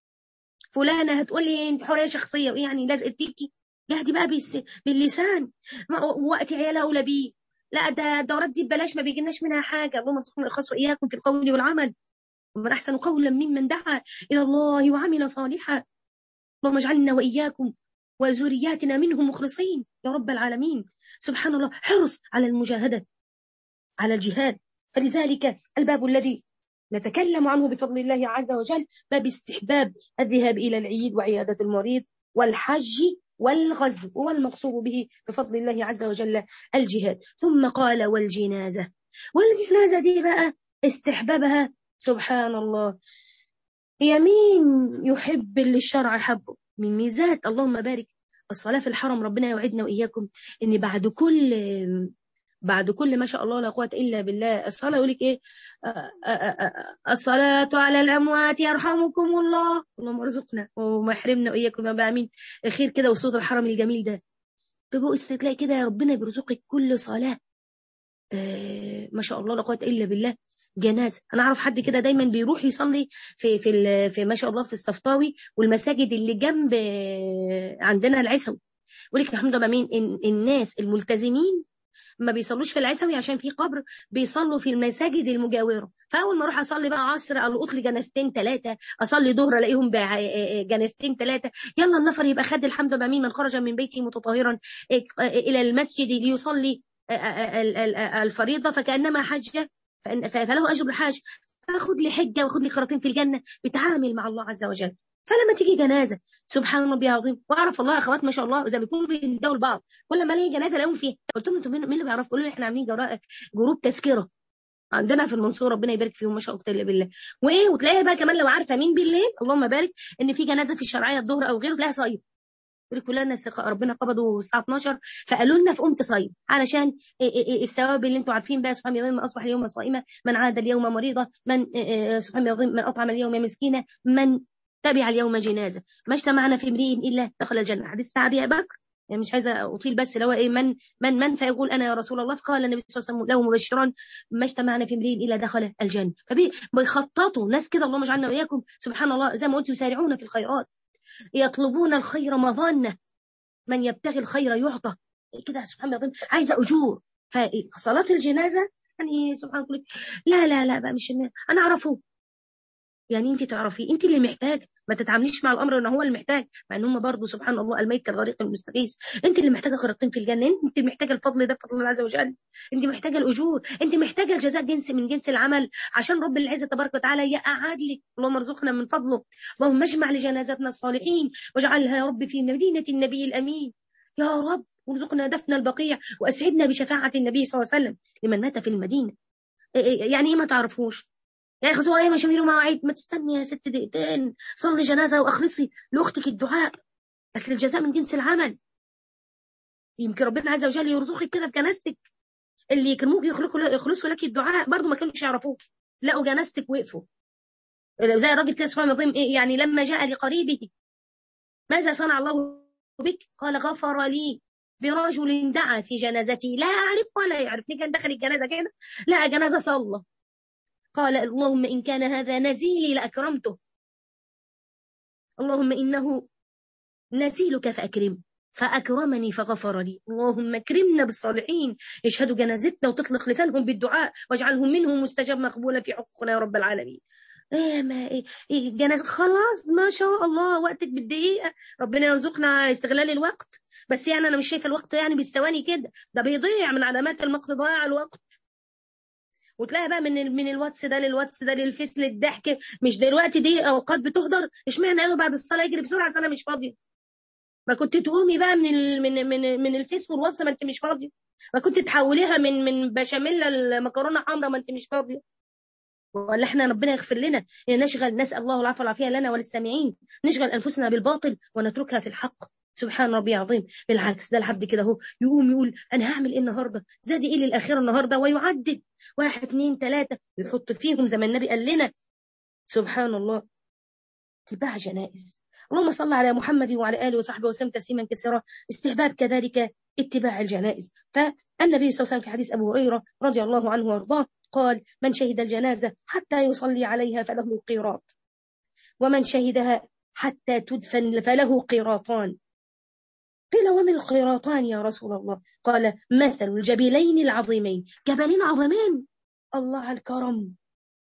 فلانه هتقول لي انت حريه شخصيه وايه يعني لازقه تيكي يهدي بقى باللسان وقت عيالها اولى بيه لا ده الدورات دي ببلاش ما بيجيناش منها حاجه اللهم ارزقنا الخاص واياكم في القول والعمل ومن احسن قولا ممن دعا الى الله وعمل صالحا اللهم اجعلنا واياكم وذرياتنا منهم مخلصين يا رب العالمين سبحان الله حرص على المجاهده على الجهاد فلذلك الباب الذي نتكلم عنه بفضل الله عز وجل باب استحباب الذهاب الى العيد وعياده المريض والحج والغزو والمقصود به بفضل الله عز وجل الجهاد ثم قال والجنازة والجنازة دي بقى استحبابها سبحان الله يمين يحب اللي الشرع حبه من ميزات اللهم بارك الصلاة في الحرم ربنا يوعدنا وإياكم إن بعد كل بعد كل ما شاء الله لا قوة إلا بالله الصلاة يقول لك إيه الصلاة على الأموات يرحمكم الله اللهم ارزقنا وما يحرمنا وإياكم يا آمين خير كده وصوت الحرم الجميل ده تبقوا تلاقي كده يا ربنا بيرزقك كل صلاة آه ما شاء الله لا قوة إلا بالله جنازة أنا أعرف حد كده دايما بيروح يصلي في في في ما شاء الله في الصفطاوي والمساجد اللي جنب عندنا العسوي يقول لك الحمد لله مين الناس الملتزمين ما بيصلوش في العسوي عشان في قبر بيصلوا في المساجد المجاوره فاول ما اروح اصلي بقى عصر القط لي جنازتين ثلاثه اصلي ظهر الاقيهم جنازتين ثلاثه يلا النفر يبقى خد الحمد لله مين من خرج من بيته متطهرا الى المسجد ليصلي الفريضه فكانما حج فله اجر الحاج فاخد لي حجه واخد لي خراطين في الجنه بتعامل مع الله عز وجل فلما تيجي جنازه سبحان ربي العظيم واعرف والله اخوات ما شاء الله زي ما بيكونوا بيندوا لبعض كل ما الاقي جنازه الاقيهم فيها قلت لهم انتوا مين اللي بيعرف قالوا لي احنا عاملين جروب تذكره عندنا في المنصوره ربنا يبارك فيهم ما شاء الله بالله وايه وتلاقيها بقى كمان لو عارفه مين بالليل اللهم بارك ان في جنازه في الشرعيه الظهر او غيره تلاقيها صايم يقول فلان ربنا قبضه الساعه 12 فقالوا لنا في قمت صايم علشان الثواب اللي انتم عارفين بقى سبحان الله من اصبح اليوم صائمه من عاد اليوم مريضه من سبحان الله من اطعم اليوم مسكينه من تبع اليوم جنازة ما اجتمعنا في امرئ إلا دخل الجنة حديث أبي بكر يعني مش عايزة أطيل بس لو إيه من من من فيقول أنا يا رسول الله فقال النبي صلى الله عليه وسلم له مبشرا ما اجتمعنا في امرئ إلا دخل الجنة فبيخططوا ناس كده اللهم اجعلنا وإياكم سبحان الله زي ما قلت يسارعون في الخيرات يطلبون الخير مظنة من يبتغي الخير يعطى كده سبحان الله عايزة أجور فصلاة الجنازة يعني سبحان الله لا لا لا بقى مش أنا أعرفه يعني انت تعرفي انت اللي محتاج ما تتعامليش مع الامر ان هو اللي محتاج مع ان هم برضه سبحان الله الميت كالغريق المستغيث انت اللي محتاجه خريطتين في الجنه انت محتاجه الفضل ده بفضل الله عز وجل انت محتاجه الاجور انت محتاجه الجزاء جنس من جنس العمل عشان رب العزه تبارك وتعالى يقعد لك اللهم ارزقنا من فضله اللهم اجمع لجنازتنا الصالحين واجعلها يا رب في مدينه النبي الامين يا رب وارزقنا دفن البقيع واسعدنا بشفاعه النبي صلى الله عليه وسلم لمن مات في المدينه يعني ايه ما تعرفوش يعني خلاص ورايا مشاوير ومواعيد ما تستني يا ست دقيقتين صلي جنازه واخلصي لاختك الدعاء اصل الجزاء من جنس العمل يمكن ربنا عز وجل يرزقك كده في جنازتك اللي كان ممكن يخلقوا يخلصوا لك الدعاء برضه ما كانوش يعرفوك لقوا جنازتك وقفوا زي الراجل كده سبحان الله إيه يعني لما جاء لقريبه ماذا صنع الله بك قال غفر لي برجل دعا في جنازتي لا أعرف ولا يعرف كان دخل الجنازة كده لا جنازة صلى قال اللهم إن كان هذا نزيلي لأكرمته اللهم إنه نزيلك فأكرمه فأكرمني فغفر لي اللهم اكرمنا بالصالحين يشهدوا جنازتنا وتطلق لسانهم بالدعاء واجعلهم منهم مستجاب مقبولا في حقوقنا يا رب العالمين ايه ما ايه, إيه جنازة خلاص ما شاء الله وقتك بالدقيقة ربنا يرزقنا استغلال الوقت بس يعني انا مش شايفه الوقت يعني بالثواني كده ده بيضيع من علامات المقت ضياع الوقت وتلاقي بقى من من الواتس ده للواتس ده للفيس للضحك مش دلوقتي دي اوقات بتهدر اشمعنى قوي بعد الصلاه يجري بسرعه عشان انا مش فاضيه ما كنت تقومي بقى من ال من من من الفيس والواتس ما انت مش فاضيه ما كنت تحوليها من من بشاميل لمكرونه حمراء ما انت مش فاضيه ولا احنا ربنا يغفر لنا نشغل نسال الله العفو والعافيه لنا وللسامعين نشغل انفسنا بالباطل ونتركها في الحق سبحان ربي عظيم بالعكس ده العبد كده اهو يقوم يقول انا هعمل ايه النهارده زادي ايه للاخره النهارده ويعدد واحد اثنين ثلاثه يحط فيهم زي ما النبي قال لنا سبحان الله اتباع جنائز اللهم صل على محمد وعلى اله وصحبه وسلم تسليما كثيرا استحباب كذلك اتباع الجنائز فالنبي صلى الله عليه وسلم في حديث ابو هريره رضي الله عنه وارضاه قال من شهد الجنازه حتى يصلي عليها فله قيراط ومن شهدها حتى تدفن فله قيراطان قيل وما القيراطان يا رسول الله قال مثل الجبلين العظيمين جبلين عظيمين الله على الكرم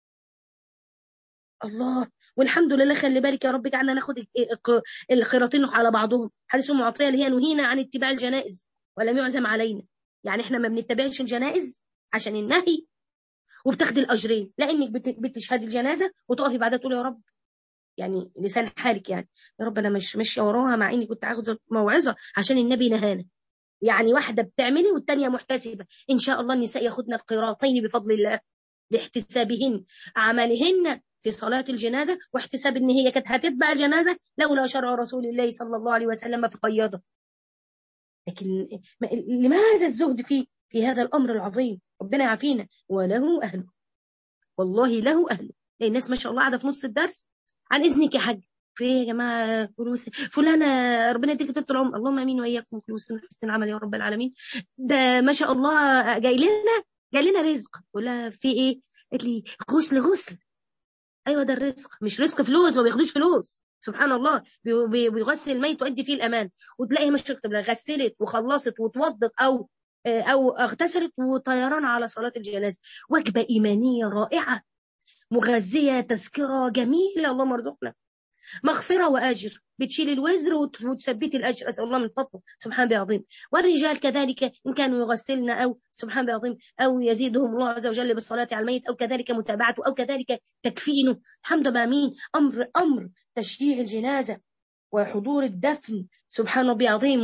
الله والحمد لله خلي بالك يا رب جعلنا ناخد الخيراتين على بعضهم حديث معطيه اللي هي نهينا عن اتباع الجنائز ولم يعزم علينا يعني احنا ما بنتبعش الجنائز عشان النهي وبتاخدي الاجرين لانك بتشهدي الجنازه وتقفي بعدها تقولي يا رب يعني لسان حالك يعني يا رب انا مش ماشيه وراها مع اني كنت هاخد موعظه عشان النبي نهانا يعني واحده بتعملي والثانيه محتسبه ان شاء الله النساء ياخذن القيراطين بفضل الله لاحتسابهن اعمالهن في صلاة الجنازة واحتساب ان هي كانت هتتبع الجنازة لولا شرع رسول الله صلى الله عليه وسلم فقيده لكن لماذا الزهد في في هذا الامر العظيم ربنا يعافينا وله اهله والله له اهله الناس ما شاء الله قاعده في نص الدرس عن اذنك يا حاج في يا جماعه فلوس فلانه ربنا يديك طول العمر اللهم امين واياكم فلوس حسن العمل يا رب العالمين ده ما شاء الله جاي لنا جاي لنا رزق ولا في ايه قالت لي غسل غسل ايوه ده الرزق مش رزق فلوس ما بياخدوش فلوس سبحان الله بيغسل الميت ويؤدي فيه الامان وتلاقي مش تكتب غسلت وخلصت وتوضت او او اغتسلت وطيران على صلاه الجنازه وجبه ايمانيه رائعه مغذيه تذكره جميله اللهم ارزقنا مغفره واجر بتشيل الوزر وتثبت الاجر اسال الله من فضله سبحان بعظيم والرجال كذلك ان كانوا يغسلن او سبحان بعظيم او يزيدهم الله عز وجل بالصلاه على الميت او كذلك متابعته او كذلك تكفينه الحمد لله مين امر امر تشريع الجنازه وحضور الدفن سبحان ربي عظيم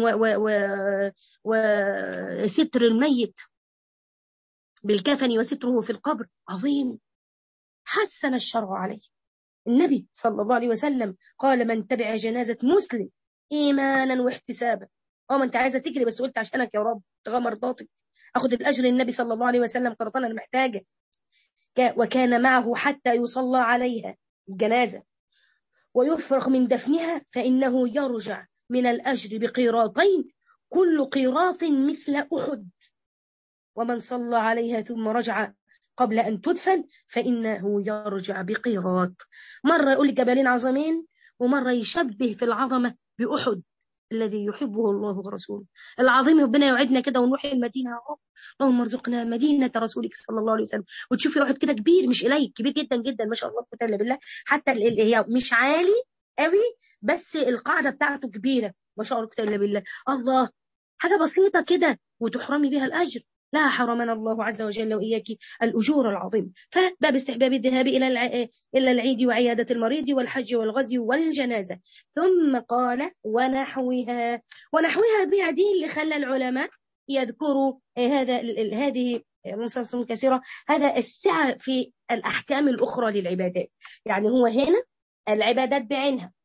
وستر الميت بالكفن وستره في القبر عظيم حسن الشرع عليه النبي صلى الله عليه وسلم قال من تبع جنازة مسلم إيمانا واحتسابا اه ما انت عايزه تجري بس قلت عشانك يا رب تغى مرضاتك اخد الاجر النبي صلى الله عليه وسلم قرطان انا محتاجه وكان معه حتى يصلى عليها الجنازه ويفرغ من دفنها فانه يرجع من الاجر بقيراطين كل قيراط مثل احد ومن صلى عليها ثم رجع قبل أن تدفن فإنه يرجع بقيراط مرة يقول جبلين عظمين ومرة يشبه في العظمة بأحد الذي يحبه الله ورسوله العظيم ربنا يوعدنا كده ونروح المدينة اهو اللهم ارزقنا مدينة رسولك صلى الله عليه وسلم وتشوفي واحد كده كبير مش قليل كبير جدا جدا ما شاء الله قوة بالله حتى اللي هي مش عالي قوي بس القاعدة بتاعته كبيرة ما شاء الله قوة بالله الله حاجة بسيطة كده وتحرمي بها الأجر لا حرمنا الله عز وجل وإياك الأجور العظيم فباب استحباب الذهاب إلى إلى العيد وعيادة المريض والحج والغزو والجنازة ثم قال ونحوها ونحوها دي اللي خلى العلماء يذكروا هذا هذه نصوص كثيرة هذا السعة في الأحكام الأخرى للعبادات يعني هو هنا العبادات بعينها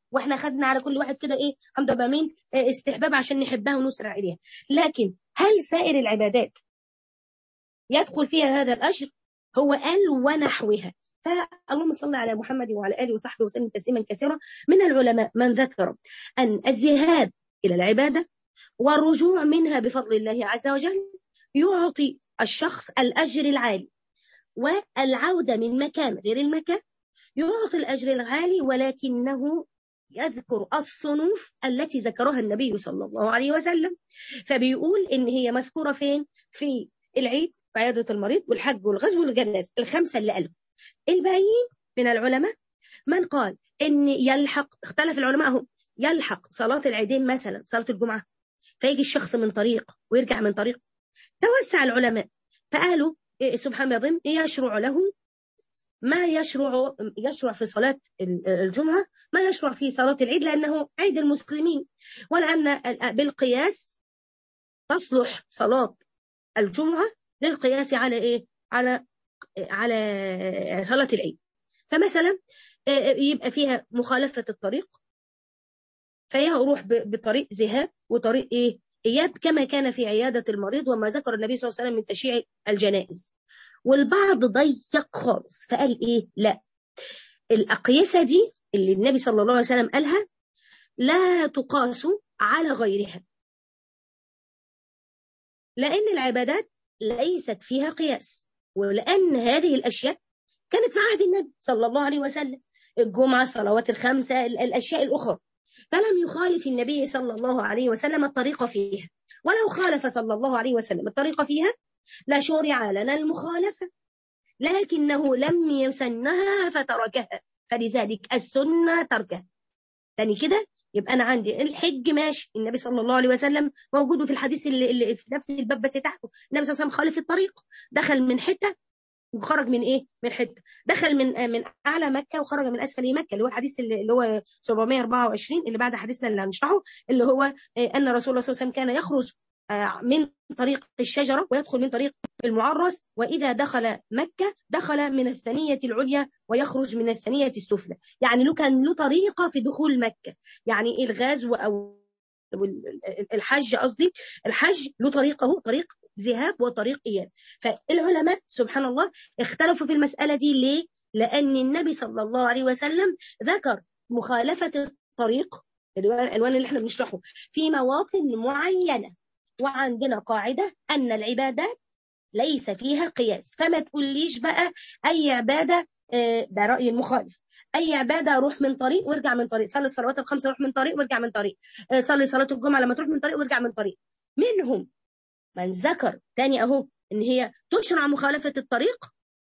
واحنا خدنا على كل واحد كده ايه حمد مين استحباب عشان نحبها ونسرع اليها لكن هل سائر العبادات يدخل فيها هذا الاجر هو قال ونحوها فاللهم صل على محمد وعلى اله وصحبه وسلم تسليما كثيرا من العلماء من ذكر ان الذهاب الى العباده والرجوع منها بفضل الله عز وجل يعطي الشخص الاجر العالي والعوده من مكان غير المكان يعطي الاجر العالي ولكنه يذكر الصنوف التي ذكرها النبي صلى الله عليه وسلم فبيقول ان هي مذكوره فين في العيد وعياده المريض والحج والغزو والجناز الخمسه اللي قالوا الباقيين من العلماء من قال ان يلحق اختلف العلماء هم يلحق صلاه العيدين مثلا صلاه الجمعه فيجي الشخص من طريق ويرجع من طريق توسع العلماء فقالوا سبحان الله يشرع له ما يشرع يشرع في صلاة الجمعة ما يشرع في صلاة العيد لأنه عيد المسلمين ولأن بالقياس تصلح صلاة الجمعة للقياس على إيه؟ على على صلاة العيد فمثلا يبقى فيها مخالفة الطريق فيروح بطريق ذهاب وطريق إيه؟ إياب كما كان في عيادة المريض وما ذكر النبي صلى الله عليه وسلم من تشييع الجنائز والبعض ضيق خالص فقال ايه لا الاقيسه دي اللي النبي صلى الله عليه وسلم قالها لا تقاس على غيرها لان العبادات ليست فيها قياس ولان هذه الاشياء كانت في عهد النبي صلى الله عليه وسلم الجمعه الصلوات الخمسه الاشياء الاخرى فلم يخالف النبي صلى الله عليه وسلم الطريقه فيها ولو خالف صلى الله عليه وسلم الطريقه فيها لشرع لنا المخالفة لكنه لم يسنها فتركها فلذلك السنة تركها تاني كده يبقى أنا عندي الحج ماشي النبي صلى الله عليه وسلم موجود في الحديث اللي, اللي في نفس الباب بس تحته النبي صلى الله عليه وسلم خالف الطريق دخل من حتة وخرج من ايه من حته دخل من من اعلى مكه وخرج من اسفل مكه اللي هو الحديث اللي هو 724 اللي بعد حديثنا اللي هنشرحه اللي هو ان رسول الله صلى الله عليه وسلم كان يخرج من طريق الشجرة ويدخل من طريق المعرس وإذا دخل مكة دخل من الثانية العليا ويخرج من الثانية السفلى يعني له كان له طريقة في دخول مكة يعني الغزو أو الحج قصدي الحج له طريقه طريق ذهاب وطريق إياب فالعلماء سبحان الله اختلفوا في المسألة دي ليه؟ لأن النبي صلى الله عليه وسلم ذكر مخالفة الطريق العنوان اللي احنا بنشرحه في مواطن معينة وعندنا قاعدة أن العبادات ليس فيها قياس فما تقوليش بقى أي عبادة ده رأي المخالف أي عبادة أروح من طريق وارجع من طريق صلي الصلوات الخمسة روح من طريق وارجع من طريق صلي صلاة الجمعة لما تروح من طريق وارجع من طريق منهم من ذكر تاني أهو إن هي تشرع مخالفة الطريق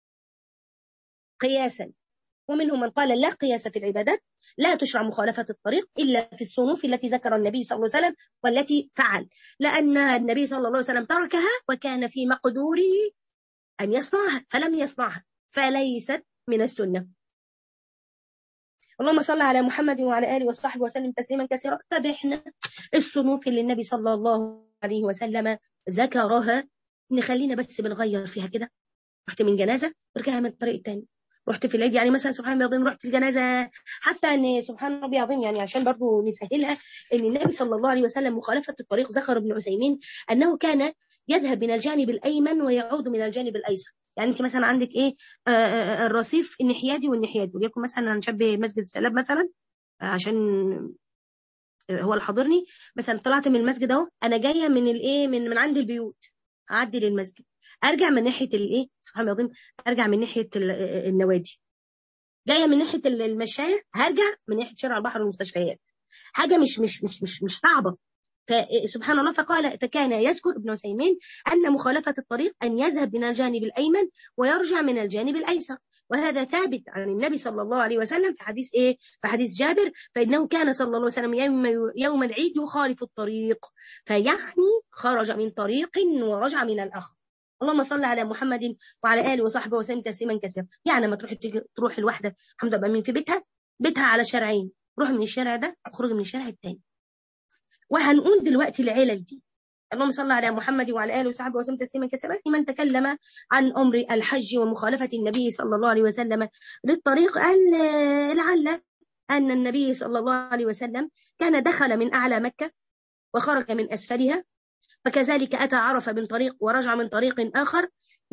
قياسا ومنهم من قال لا قياس في العبادات لا تشرع مخالفة الطريق إلا في الصنوف التي ذكر النبي صلى الله عليه وسلم والتي فعل لأن النبي صلى الله عليه وسلم تركها وكان في مقدوره أن يصنعها فلم يصنعها فليست من السنة اللهم صل على محمد وعلى آله وصحبه وسلم تسليما كثيرا تبعنا الصنوف اللي النبي صلى الله عليه وسلم ذكرها نخلينا بس بنغير فيها كده رحت من جنازة ورجعها من الطريق الثاني رحت في العيد يعني مثلا سبحان الله العظيم رحت الجنازه حتى ان سبحان الله العظيم يعني عشان برضه نسهلها ان النبي صلى الله عليه وسلم مخالفه الطريق ذكر ابن عثيمين انه كان يذهب من الجانب الايمن ويعود من الجانب الايسر يعني انت مثلا عندك ايه آه الرصيف النحيادي والنحيادي وليكن مثلا هنشبه مسجد السلاب مثلا عشان هو اللي حاضرني مثلا طلعت من المسجد اهو انا جايه من الايه من من عند البيوت اعدي للمسجد ارجع من ناحيه الايه سبحان الله العظيم ارجع من ناحيه النوادي جايه من ناحيه المشايه هرجع من ناحيه شارع البحر والمستشفيات حاجه مش مش مش مش, مش صعبه فسبحان الله فقال فكان يذكر ابن عثيمين ان مخالفه الطريق ان يذهب من الجانب الايمن ويرجع من الجانب الايسر وهذا ثابت عن النبي صلى الله عليه وسلم في حديث ايه في حديث جابر فانه كان صلى الله عليه وسلم يوم يوم العيد يخالف الطريق فيعني خرج من طريق ورجع من الاخر اللهم صل على محمد وعلى اله وصحبه وسلم تسليما كثيرا يعني لما تروح تروح الواحده الحمد لله مين في بيتها بيتها على شارعين روح من الشارع ده اخرج من الشارع الثاني وهنقول دلوقتي العلل دي اللهم صل على محمد وعلى اله وصحبه وسلم تسليما كثيرا من تكلم عن امر الحج ومخالفه النبي صلى الله عليه وسلم للطريق قال لعل أن النبي صلى الله عليه وسلم كان دخل من أعلى مكة وخرج من أسفلها فكذلك أتى عرف من طريق ورجع من طريق آخر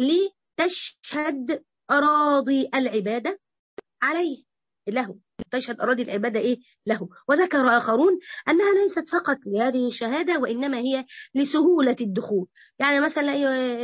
لتشهد أراضي العبادة عليه له تشهد أراضي العبادة إيه له وذكر آخرون أنها ليست فقط لهذه الشهادة وإنما هي لسهولة الدخول يعني مثلا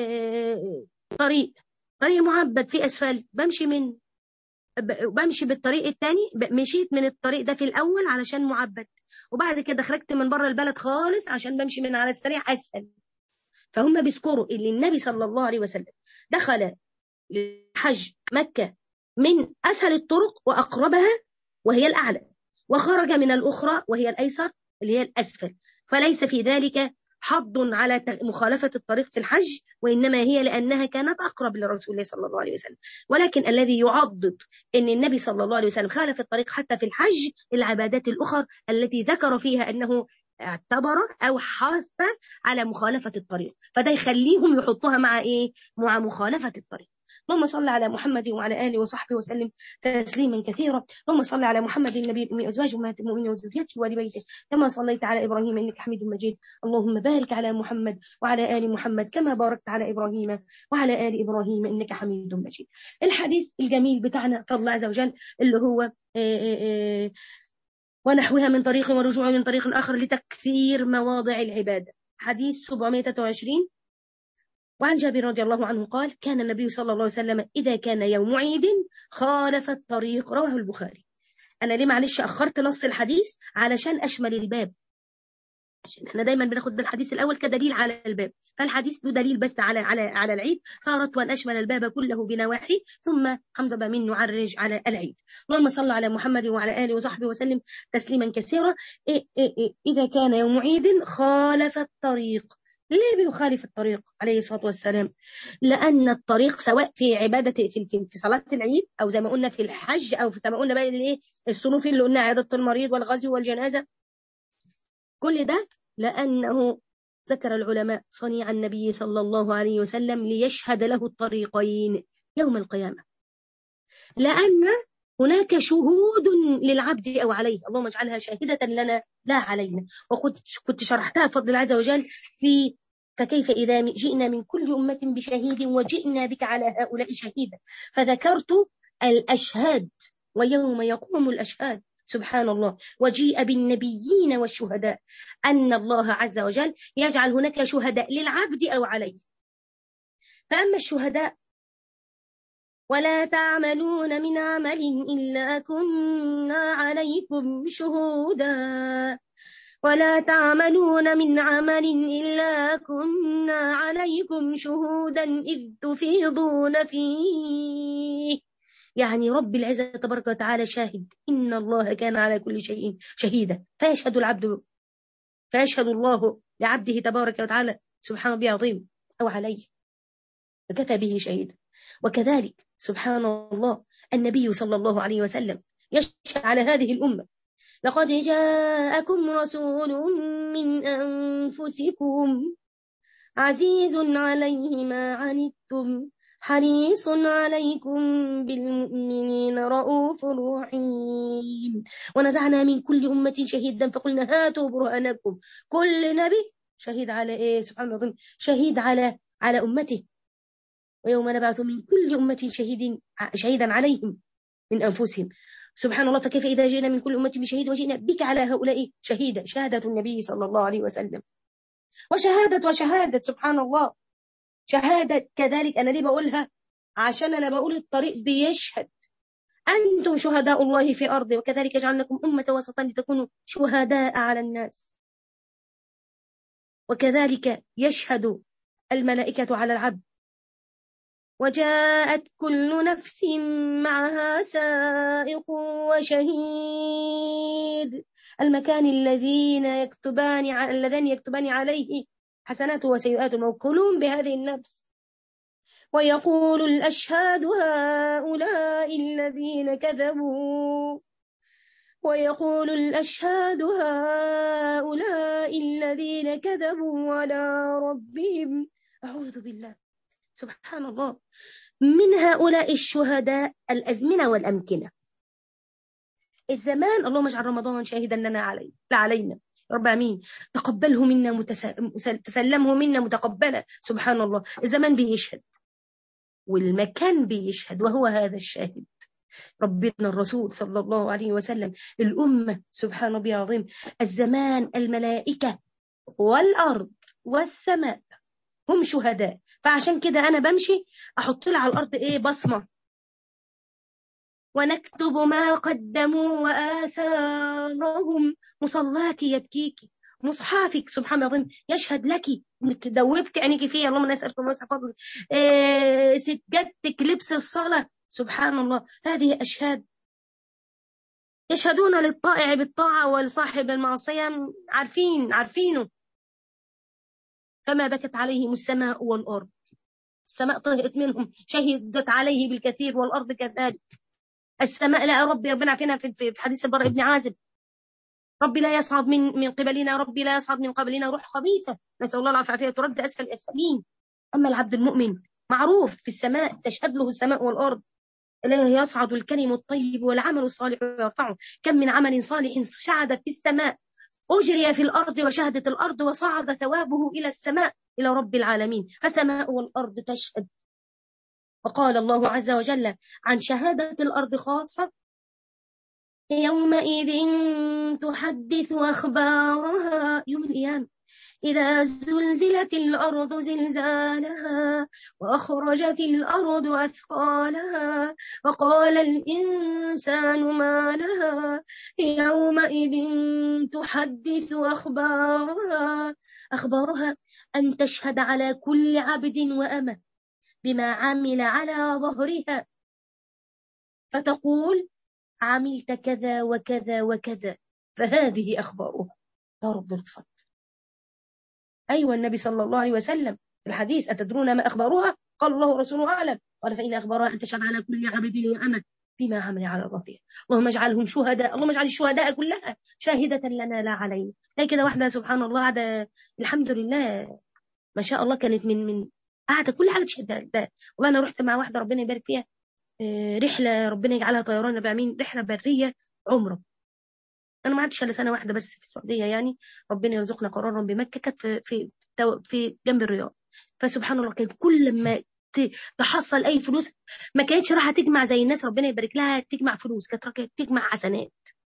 طريق طريق معبد في أسفل بمشي من بمشي بالطريق الثاني مشيت من الطريق ده في الأول علشان معبد وبعد كده خرجت من بره البلد خالص عشان بمشي من على السريع أسفل فهم بيذكروا ان النبي صلى الله عليه وسلم دخل الحج مكة من أسهل الطرق وأقربها وهي الأعلى وخرج من الأخرى وهي الأيسر اللي هي الأسفل فليس في ذلك حض على مخالفة الطريق في الحج وإنما هي لأنها كانت أقرب لرسول الله صلى الله عليه وسلم ولكن الذي يعضد أن النبي صلى الله عليه وسلم خالف الطريق حتى في الحج العبادات الأخرى التي ذكر فيها أنه اعتبر أو حث على مخالفة الطريق فده يخليهم يحطوها مع إيه؟ مع مخالفة الطريق اللهم صل على محمد وعلى اله وصحبه وسلم تسليما كثيرا اللهم صل على محمد النبي الامي ازواج امهات المؤمنين وذريته وال بيته كما صليت على ابراهيم انك حميد مجيد اللهم بارك على محمد وعلى ال محمد كما باركت على ابراهيم وعلى ال ابراهيم انك حميد مجيد الحديث الجميل بتاعنا الله عز وجل اللي هو آآ آآ ونحوها من طريق ورجوع من طريق آخر لتكثير مواضع العبادة حديث 723 وعن جابر رضي الله عنه قال كان النبي صلى الله عليه وسلم إذا كان يوم عيد خالف الطريق رواه البخاري أنا ليه معلش أخرت نص الحديث علشان أشمل الباب عشان احنا دايما بناخد بالحديث الاول كدليل على الباب فالحديث له دليل بس على على على العيد فاردت ان اشمل الباب كله بنواحي ثم حمد من نعرج على العيد اللهم صل على محمد وعلى اله وصحبه وسلم تسليما كثيرا إيه إيه إيه اذا كان يوم عيد خالف الطريق ليه بيخالف الطريق عليه الصلاة والسلام لأن الطريق سواء في عبادة في, في, في صلاة العيد أو زي ما قلنا في الحج أو زي ما قلنا بقى الايه الصنوف اللي قلنا عيادة المريض والغزو والجنازة كل ده لأنه ذكر العلماء صنيع النبي صلى الله عليه وسلم ليشهد له الطريقين يوم القيامة لأن هناك شهود للعبد أو عليه اللهم اجعلها شاهدة لنا لا علينا وكنت كنت شرحتها بفضل الله عز وجل في فكيف إذا جئنا من كل أمة بشهيد وجئنا بك على هؤلاء شهيدا فذكرت الأشهاد ويوم يقوم الأشهاد سبحان الله وجيء بالنبيين والشهداء أن الله عز وجل يجعل هناك شهداء للعبد أو عليه فأما الشهداء ولا تعملون من عمل إلا كنا عليكم شهودا ولا تعملون من عمل إلا كنا عليكم شهودا إذ تفيضون فيه يعني رب العزة تبارك وتعالى شاهد إن الله كان على كل شيء شهيدا فيشهد العبد فيشهد الله لعبده تبارك وتعالى سبحان ربي عظيم أو عليه فكفى به شهيدا وكذلك سبحان الله النبي صلى الله عليه وسلم يشهد على هذه الأمة لقد جاءكم رسول من أنفسكم عزيز عليه ما عنتم حريص عليكم بالمؤمنين رؤوف رحيم ونزعنا من كل أمة شهيدا فقلنا هاتوا برهانكم كل نبي شهيد على إيه سبحان الله شهيد على على أمته ويوم نبعث من كل أمة شهيد شهيدا عليهم من أنفسهم سبحان الله فكيف إذا جئنا من كل أمة بشهيد وجئنا بك على هؤلاء شهيدا شهادة النبي صلى الله عليه وسلم وشهادة وشهادة سبحان الله شهادة كذلك أنا ليه بقولها عشان أنا بقول الطريق بيشهد أنتم شهداء الله في أرضه وكذلك جعلناكم أمة وسطا لتكونوا شهداء على الناس وكذلك يشهد الملائكة على العبد وجاءت كل نفس معها سائق وشهيد المكان الذين يكتبان اللذان يكتبان عليه حسنات وسيئات موكولون بهذه النفس ويقول الأشهاد هؤلاء الذين كذبوا ويقول الأشهاد هؤلاء الذين كذبوا على ربهم أعوذ بالله سبحان الله من هؤلاء الشهداء الأزمنة والأمكنة الزمان اللهم اجعل رمضان شاهدا لنا علي لا علينا رب امين تقبله منا متسلمه تسلمه منا متقبلا سبحان الله الزمان بيشهد والمكان بيشهد وهو هذا الشاهد ربنا الرسول صلى الله عليه وسلم الأمة سبحان ربي العظيم الزمان الملائكة والأرض والسماء هم شهداء فعشان كده أنا بمشي أحط لي على الأرض إيه بصمة ونكتب ما قدموا وآثارهم مصلاك يبكيك مصحافك سبحان الله يشهد لك انك دوبت عينيك فيه اللهم نسألك الله فضل إيه سجدتك لبس الصلاة سبحان الله هذه أشهاد يشهدون للطائع بالطاعة ولصاحب المعصية عارفين عارفينه فما بكت عليهم السماء والأرض السماء طهقت منهم شهدت عليه بالكثير والأرض كذلك السماء لا ربي ربنا عارفينها في حديث البراء ابن عازب ربي لا يصعد من من قبلنا ربي لا يصعد من قبلنا روح خبيثة نسأل الله العافية ترد أسفل الأسفلين أما العبد المؤمن معروف في السماء تشهد له السماء والأرض لا يصعد الكلم الطيب والعمل الصالح يرفعه كم من عمل صالح شعد في السماء أجري في الأرض وشهدت الأرض وصعد ثوابه إلى السماء إلى رب العالمين فسماء والأرض تشهد وقال الله عز وجل عن شهادة الأرض خاصة يومئذ تحدث أخبارها يوم القيامة إذا زلزلت الأرض زلزالها وأخرجت الأرض أثقالها وقال الإنسان ما لها يومئذ تحدث أخبارها أخبارها أن تشهد على كل عبد وأمة بما عمل على ظهرها فتقول عملت كذا وكذا وكذا فهذه أخبارها يا رب الفضل أيوة النبي صلى الله عليه وسلم في الحديث أتدرون ما أخبارها قال الله ورسوله أعلم قال فإن أخبارها أن تشهد على كل عبد وأمة بما عمل على ظهرها اللهم اجعلهم شهداء اللهم اجعل الشهداء كلها شاهدة لنا لا علينا هي كده واحدة سبحان الله قاعدة الحمد لله ما شاء الله كانت من من قاعدة كل حاجة تشهد ده والله أنا رحت مع واحدة ربنا يبارك فيها رحلة ربنا يجعلها طيران بأمين رحلة برية عمرة انا ما عدتش الا سنه واحده بس في السعوديه يعني ربنا يرزقنا قرارا بمكه كانت في في في جنب الرياض فسبحان الله كانت كل ما تحصل اي فلوس ما كانتش رايحه تجمع زي الناس ربنا يبارك لها تجمع فلوس كانت رايحه تجمع حسنات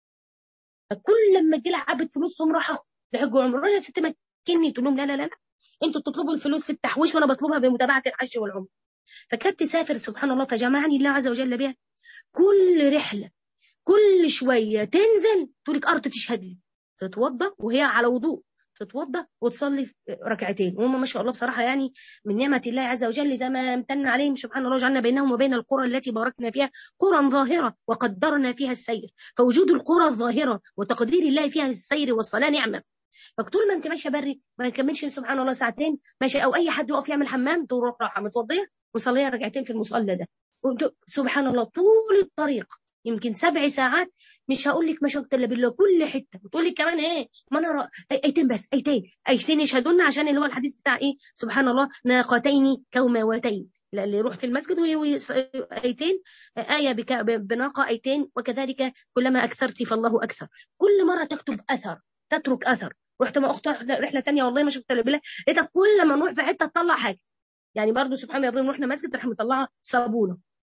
فكل لما تجي لها عبد فلوس تقوم رايحه لحج وعمره يا ست مكني تقول لهم لا لا لا لا انتوا بتطلبوا الفلوس في التحويش وانا بطلبها بمتابعه الحج والعمره فكانت تسافر سبحان الله فجمعني الله عز وجل بها كل رحله كل شوية تنزل تقول لك أرض تشهد لي تتوضى وهي على وضوء تتوضى وتصلي ركعتين وهم ما شاء الله بصراحة يعني من نعمة الله عز وجل زي ما امتن عليهم سبحان الله جعلنا بينهم وبين القرى التي باركنا فيها قرى ظاهرة وقدرنا فيها السير فوجود القرى الظاهرة وتقدير الله فيها السير والصلاة نعمة فطول ما انت ماشيه بري ما نكملش سبحان الله ساعتين ماشي او اي حد يقف يعمل حمام تروح راحه متوضيه وصليها ركعتين في المصلى ده سبحان الله طول الطريق يمكن سبع ساعات مش هقول لك مشقة الا بالله كل حته وتقول لك كمان ايه ما انا رأ... ايتين بس ايتين ايتين يشهدون عشان اللي هو الحديث بتاع ايه سبحان الله ناقتين كوماوتين اللي يروح في المسجد ايتين ايه بك... بناقه ايتين وكذلك كلما اكثرت فالله اكثر كل مره تكتب اثر تترك اثر رحت ما اخت رحله ثانيه والله ما شفت الا بالله لقيتها كل ما نروح في حته تطلع حاجه يعني برضه سبحان الله رحنا مسجد راح مطلعه صابونه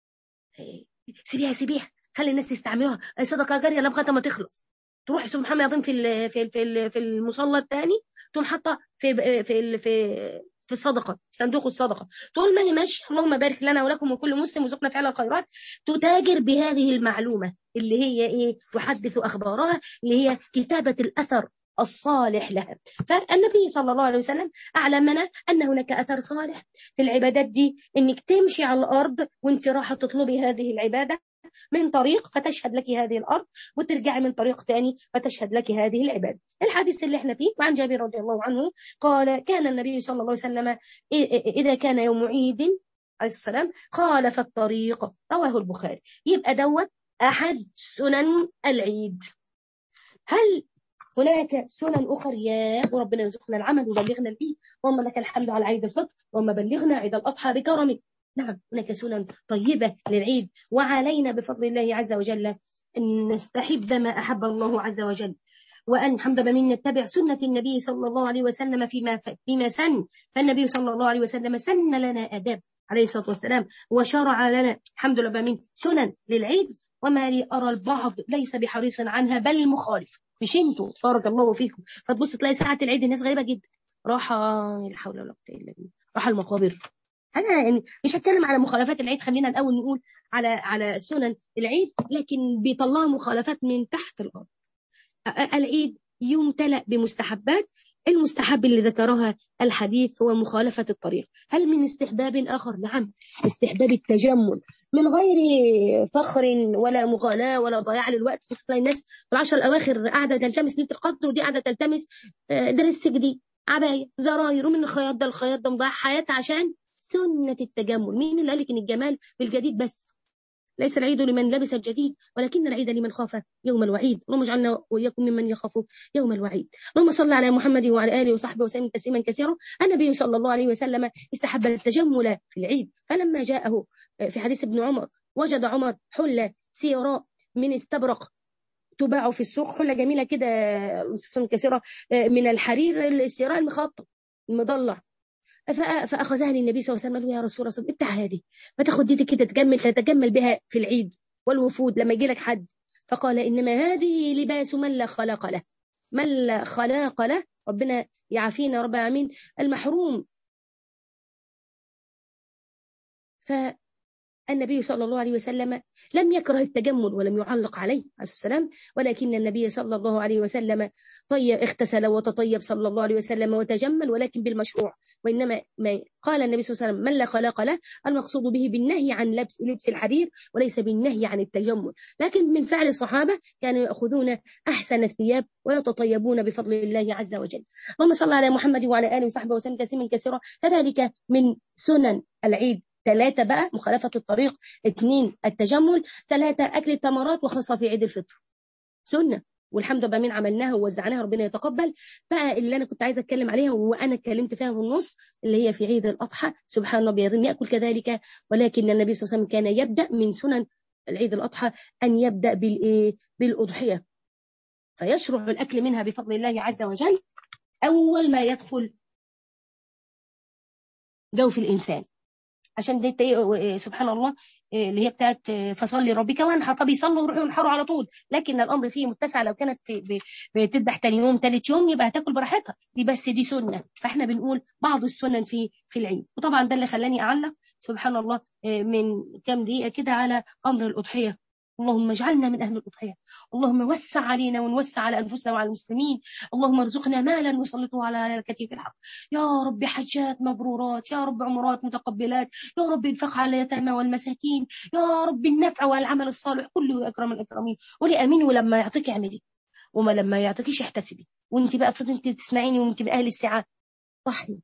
سيبيها سيبيها خلي الناس يستعملوها صدقه جاريه لغايه ما تخلص تروح سبحان الله في في في في المصلى الثاني تقوم حاطه في في في في الصدقه في صندوق الصدقه طول ما هي ماشيه اللهم بارك لنا ولكم وكل مسلم وزقنا فعل الخيرات تتاجر بهذه المعلومه اللي هي ايه تحدث اخبارها اللي هي كتابه الاثر الصالح لها فالنبي صلى الله عليه وسلم أعلمنا أن هناك أثر صالح في العبادات دي أنك تمشي على الأرض وانت راحة تطلبي هذه العبادة من طريق فتشهد لك هذه الأرض وترجعي من طريق ثاني فتشهد لك هذه العبادة الحديث اللي احنا فيه وعن جابر رضي الله عنه قال كان النبي صلى الله عليه وسلم إذا كان يوم عيد عليه الصلاة والسلام خالف الطريق رواه البخاري يبقى دوت أحد سنن العيد هل هناك سنن أخرى يا وربنا يرزقنا العمل وبلغنا العيد اللهم لك الحمد على عيد الفطر اللهم بلغنا عيد الأضحى بكرمك نعم هناك سنن طيبة للعيد وعلينا بفضل الله عز وجل أن نستحب ما أحب الله عز وجل وأن حمد بمن نتبع سنة النبي صلى الله عليه وسلم فيما فيما سن فالنبي صلى الله عليه وسلم سن لنا آداب عليه الصلاة والسلام وشرع لنا الحمد لله بمن سنن للعيد وما لي أرى البعض ليس بحريص عنها بل مخالف مش انتوا بارك الله فيكم فتبص تلاقي ساعة العيد الناس غريبة جدا راحة لا حول ولا قوة إلا بالله راحة المقابر حاجة يعني مش هتكلم على مخالفات العيد خلينا الأول نقول على على سنن العيد لكن بيطلعوا مخالفات من تحت الأرض العيد يمتلأ بمستحبات المستحب اللي ذكرها الحديث هو مخالفة الطريق هل من استحباب آخر؟ نعم استحباب التجمل من غير فخر ولا مغالاة ولا ضياع للوقت بس الناس في العشر الأواخر قاعدة تلتمس ليلة القدر ودي قاعدة تلتمس درس جديد عباية زراير ومن الخياط ده الخياط ده مضيع حياتها عشان سنة التجمل مين اللي قال لك إن الجمال بالجديد بس ليس العيد لمن لبس الجديد ولكن العيد لمن خاف يوم الوعيد اللهم اجعلنا واياكم ممن يخاف يوم الوعيد اللهم صل على محمد وعلى اله وصحبه وسلم تسليما كثيرا النبي صلى الله عليه وسلم استحب التجمل في العيد فلما جاءه في حديث ابن عمر وجد عمر حله سيراء من استبرق تباع في السوق حله جميله كده كثيره من الحرير السيراء المخطط المضلع فأخذها لي النبي صلى الله عليه وسلم يا رسول الله ابتع هذه ما تاخد دي كده تجمل تتجمل بها في العيد والوفود لما يجي لك حد فقال إنما هذه لباس من لا خلاق له من لا خلاق له ربنا يعافينا رب العالمين المحروم ف النبي صلى الله عليه وسلم لم يكره التجمل ولم يعلق عليه عليه السلام ولكن النبي صلى الله عليه وسلم طيب اغتسل وتطيب صلى الله عليه وسلم وتجمل ولكن بالمشروع وإنما ما قال النبي صلى الله عليه وسلم من لا خلاق له المقصود به بالنهي عن لبس لبس الحرير وليس بالنهي عن التجمل لكن من فعل الصحابة كانوا يأخذون أحسن الثياب ويتطيبون بفضل الله عز وجل اللهم صل على محمد وعلى آله وصحبه وسلم تسليما كثيرا كذلك من سنن العيد ثلاثة بقى مخالفة الطريق اثنين التجمل ثلاثة أكل التمرات وخاصة في عيد الفطر سنة والحمد لله مين عملناها ووزعناها ربنا يتقبل بقى اللي انا كنت عايزه اتكلم عليها وانا اتكلمت فيها في النص اللي هي في عيد الاضحى سبحان الله بيظن ياكل كذلك ولكن النبي صلى الله عليه وسلم كان يبدا من سنن العيد الاضحى ان يبدا بالايه بالاضحيه فيشرع الاكل منها بفضل الله عز وجل اول ما يدخل جوف الانسان عشان دي سبحان الله اللي هي بتاعت فصلي ربك وانحر طب يصلوا ويروحوا ينحروا على طول لكن الامر فيه متسع لو كانت في بتذبح ثاني يوم ثالث يوم يبقى هتاكل براحتها دي بس دي سنه فاحنا بنقول بعض السنن في في العيد وطبعا ده اللي خلاني اعلق سبحان الله من كام دقيقه كده على امر الاضحيه اللهم اجعلنا من أهل الأضحية اللهم وسع علينا ونوسع على أنفسنا وعلى المسلمين اللهم ارزقنا مالا نسلطه على الكتيب الحق يا رب حجات مبرورات يا رب عمرات متقبلات يا رب الفقه على اليتامى والمساكين يا رب النفع والعمل الصالح كله يا أكرم الأكرمين قولي أمين ولما يعطيك اعملي وما لما يعطيكيش احتسبي وانت بقى افرض انت تسمعيني وانت من أهل السعادة ضحي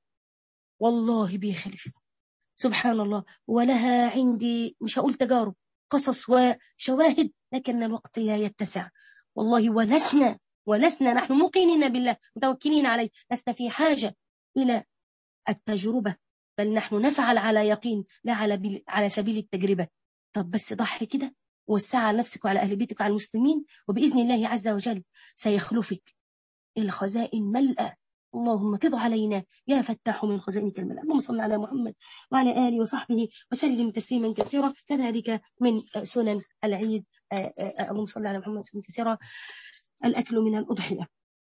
والله بيخلف سبحان الله ولها عندي مش هقول تجارب قصص وشواهد لكن الوقت لا يتسع والله ولسنا ولسنا نحن موقنين بالله متوكلين عليه لسنا في حاجة إلى التجربة بل نحن نفعل على يقين لا على, على سبيل التجربة طب بس ضحي كده وسع على نفسك وعلى أهل بيتك وعلى المسلمين وبإذن الله عز وجل سيخلفك الخزائن ملأة اللهم فض علينا يا فتاح من خزائنك الملأ اللهم صل على محمد وعلى آله وصحبه وسلم تسليما كثيرا كذلك من سنن العيد اللهم صل على محمد وسلم كثيرا الأكل من الأضحية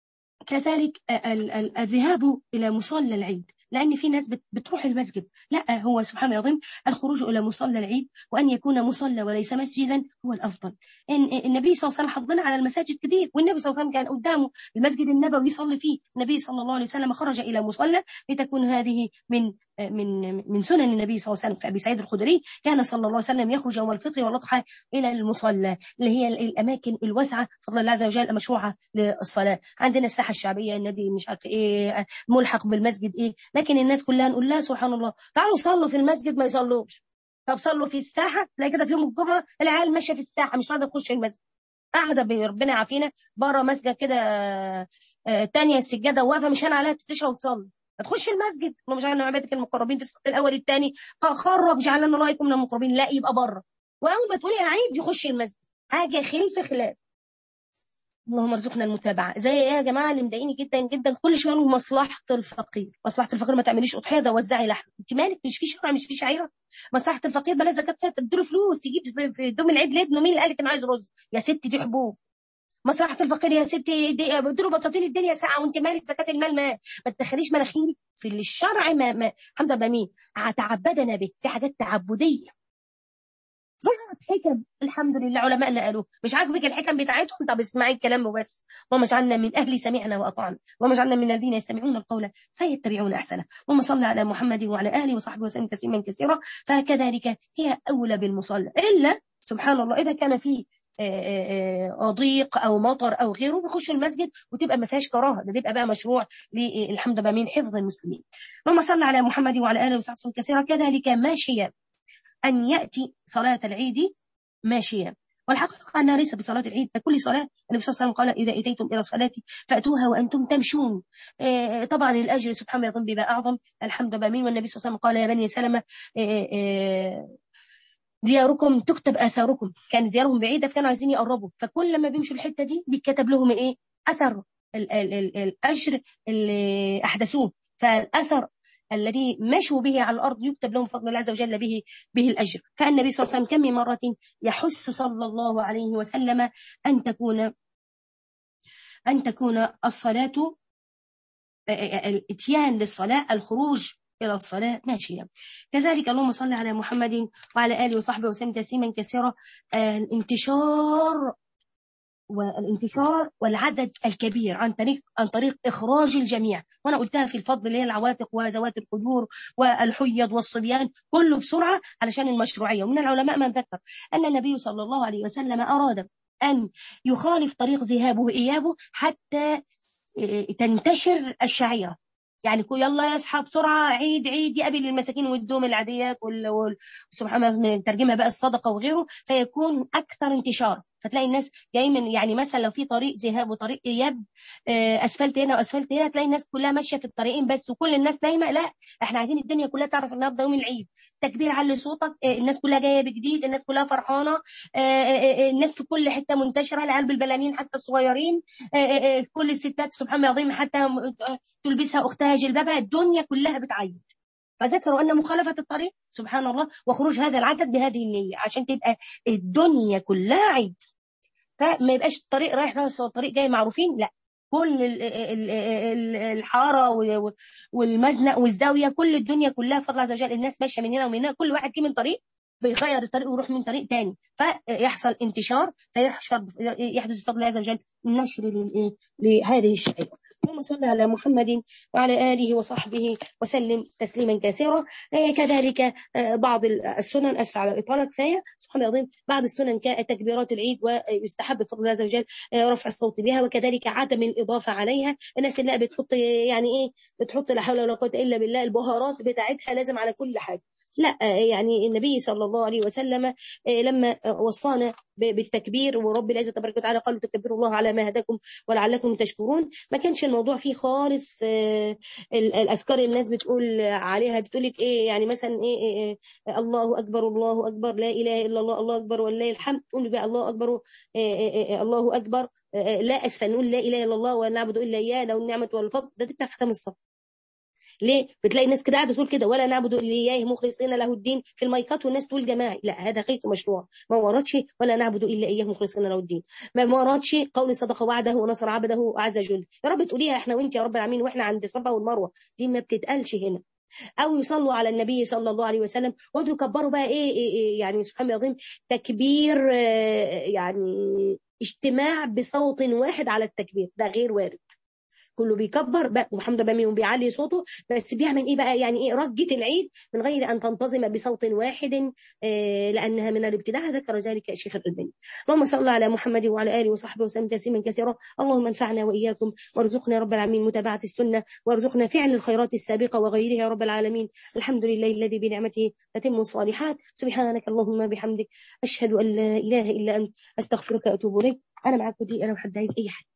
كذلك الذهاب إلى مصلى العيد لأن في ناس بتروح المسجد لا هو سبحانه يظن الخروج إلى مصلى العيد وأن يكون مصلى وليس مسجدا هو الأفضل إن النبي صلى الله عليه وسلم حضنا على المساجد كثير والنبي صلى الله عليه وسلم كان قدامه المسجد النبوي يصلي فيه النبي صلى الله عليه وسلم خرج إلى مصلى لتكون هذه من من من سنن النبي صلى الله عليه وسلم فأبي سعيد الخدري كان صلى الله عليه وسلم يخرج يوم الفطر والأضحى إلى المصلى اللي هي الأماكن الواسعة فضل الله عز وجل المشروعة للصلاة عندنا الساحة الشعبية النادي مش عارف إيه ملحق بالمسجد إيه لكن الناس كلها نقول لها سبحان الله تعالوا صلوا في المسجد ما يصلوش طب صلوا في الساحة تلاقي كده في يوم الجمعة العيال ماشية في الساحة مش راضية تخش المسجد قاعدة ربنا يعافينا بره مسجد كده تانية السجادة واقفة مش هنا عليها تتشهى وتصلي تخش المسجد اللهم اجعلنا عبادك المقربين في الصف الاول الثاني خرج جعلنا الله يكون من المقربين لا يبقى بره واول ما تقولي عيد يخش المسجد حاجه خلف خلاف اللهم ارزقنا المتابعه زي ايه يا جماعه اللي مضايقني جدا جدا كل شويه مصلحه الفقير مصلحه الفقير ما تعمليش اضحيه ده وزعي لحم انت مالك مش في شرع مش في شعيره مصلحه الفقير بلا زكاه فيها تديله فلوس يجيب في دوم العيد لابنه مين اللي قال لك انا عايز رز يا ستي دي حبوب مصلحه الفقير يا ستي اديله بطاطين الدنيا ساعه وانت مالك زكاه المال ما ما تدخليش مناخيرك في اللي الشرع ما, ما الحمد لله مين تعبدنا به في حاجات تعبديه ظهرت حكم الحمد لله علماءنا قالوا مش عاجبك الحكم بتاعتهم طب اسمعي الكلام وبس وما جعلنا من اهل سمعنا واطعنا وما جعلنا من الذين يستمعون القول فيتبعون احسنه وما صلى على محمد وعلى اله وصحبه وسلم تسليما كثيرا فكذلك هي اولى بالمصلى الا سبحان الله اذا كان فيه ضيق او مطر او غيره بيخشوا المسجد وتبقى ما فيهاش كراهه ده تبقى بقى مشروع للحمد لله من حفظ المسلمين اللهم صل على محمد وعلى اله وصحبه وسلم كثيرا كذلك ماشيا أن يأتي صلاة العيد ماشيا والحقيقة أنها ليس بصلاة العيد فكل صلاة النبي صلى الله عليه وسلم قال إذا أتيتم إلى الصلاة فأتوها وأنتم تمشون طبعا الأجر سبحانه يظن بما أعظم الحمد لله والنبي صلى الله عليه وسلم قال يا بني سلمة دياركم تكتب آثاركم كان ديارهم بعيدة فكانوا عايزين يقربوا فكل لما بيمشوا الحتة دي بيتكتب لهم إيه أثر ال ال ال الأجر اللي أحدثوه فالأثر الذي مشوا به على الأرض يكتب لهم فضل الله عز وجل به به الأجر فالنبي صلى الله عليه وسلم كم من مرة يحث صلى الله عليه وسلم أن تكون أن تكون الصلاة الاتيان للصلاة الخروج إلى الصلاة ماشية كذلك اللهم صل على محمد وعلى آله وصحبه وسلم تسليما كثيرا الانتشار والانتشار والعدد الكبير عن طريق عن طريق اخراج الجميع وانا قلتها في الفضل اللي هي العواتق وذوات القدور والحيض والصبيان كله بسرعه علشان المشروعيه ومن العلماء من ذكر ان النبي صلى الله عليه وسلم اراد ان يخالف طريق ذهابه ايابه حتى تنتشر الشعيره يعني يلا يصحى بسرعه عيد عيد يقابل المساكين والدوم العاديات وال... سبحان الله ترجمها بقى الصدقه وغيره فيكون اكثر انتشار فتلاقي الناس جاي من يعني مثلا لو في طريق ذهاب وطريق اياب اسفلت هنا واسفلت هنا تلاقي الناس كلها ماشيه في الطريقين بس وكل الناس نايمه لا احنا عايزين الدنيا كلها تعرف النهارده يوم العيد تكبير علي صوتك الناس كلها جايه بجديد الناس كلها فرحانه الناس في كل حته منتشره العيال بالبلانين حتى الصغيرين كل الستات سبحان الله العظيم حتى تلبسها اختها جلبابها الدنيا كلها بتعيد فذكروا أن مخالفة الطريق سبحان الله وخروج هذا العدد بهذه النية عشان تبقى الدنيا كلها عيد فما يبقاش الطريق رايح بس والطريق جاي معروفين لا كل الحارة والمزنق والزاوية كل الدنيا كلها بفضل عز وجل الناس ماشية من هنا ومن هنا كل واحد جه من طريق بيغير الطريق ويروح من طريق تاني فيحصل انتشار فيحشر يحدث بفضل الله عز وجل نشر لهذه الشعيرة اللهم صل على محمد وعلى آله وصحبه وسلم تسليما كثيرا كذلك بعض السنن أسف على الإطالة كفاية سبحان الله العظيم بعض السنن كتكبيرات العيد ويستحب بفضل الله عز وجل رفع الصوت بها وكذلك عدم الإضافة عليها الناس اللي بتحط يعني إيه بتحط لا حول ولا قوة إلا بالله البهارات بتاعتها لازم على كل حاجة لا يعني النبي صلى الله عليه وسلم لما وصانا بالتكبير ورب العزة تبارك وتعالى قالوا تكبروا الله على ما هداكم ولعلكم تشكرون ما كانش الموضوع فيه خالص الأذكار الناس بتقول عليها بتقول لك إيه يعني مثلا إيه, إيه, إيه الله أكبر الله أكبر لا إله إلا الله الله أكبر ولله الحمد تقول بقى الله أكبر إيه إيه الله أكبر لا أسفل نقول لا إله إلا الله ولا نعبد إلا إياه لو النعمة والفضل ده تبقى ختام الصف ليه بتلاقي الناس كده قاعده تقول كده ولا نعبد الا اياه مخلصين له الدين في المايكات والناس تقول جماعي لا هذا غير مشروع ما وردش ولا نعبد الا اياه مخلصين له الدين ما وردش قول صدق وعده ونصر عبده عز وجل يا رب تقوليها احنا وانت يا رب العالمين واحنا عند الصفا والمروه دي ما بتتقالش هنا او يصلوا على النبي صلى الله عليه وسلم ويقعدوا يكبروا بقى إيه, إيه, ايه يعني سبحان الله العظيم تكبير يعني اجتماع بصوت واحد على التكبير ده غير وارد كله بيكبر بقى ومحمد بقى منهم بيعلي صوته بس بيعمل ايه بقى يعني ايه رجة العيد من غير ان تنتظم بصوت واحد آه لانها من الابتداع ذكر ذلك الشيخ الالباني اللهم صل على محمد وعلى اله وصحبه وسلم تسليما كثيرا اللهم انفعنا واياكم وارزقنا رب العالمين متابعه السنه وارزقنا فعل الخيرات السابقه وغيرها يا رب العالمين الحمد لله الذي بنعمته تتم الصالحات سبحانك اللهم بحمدك اشهد ان لا اله الا انت استغفرك واتوب اليك انا معاكم دي انا وحد عايز اي حاجه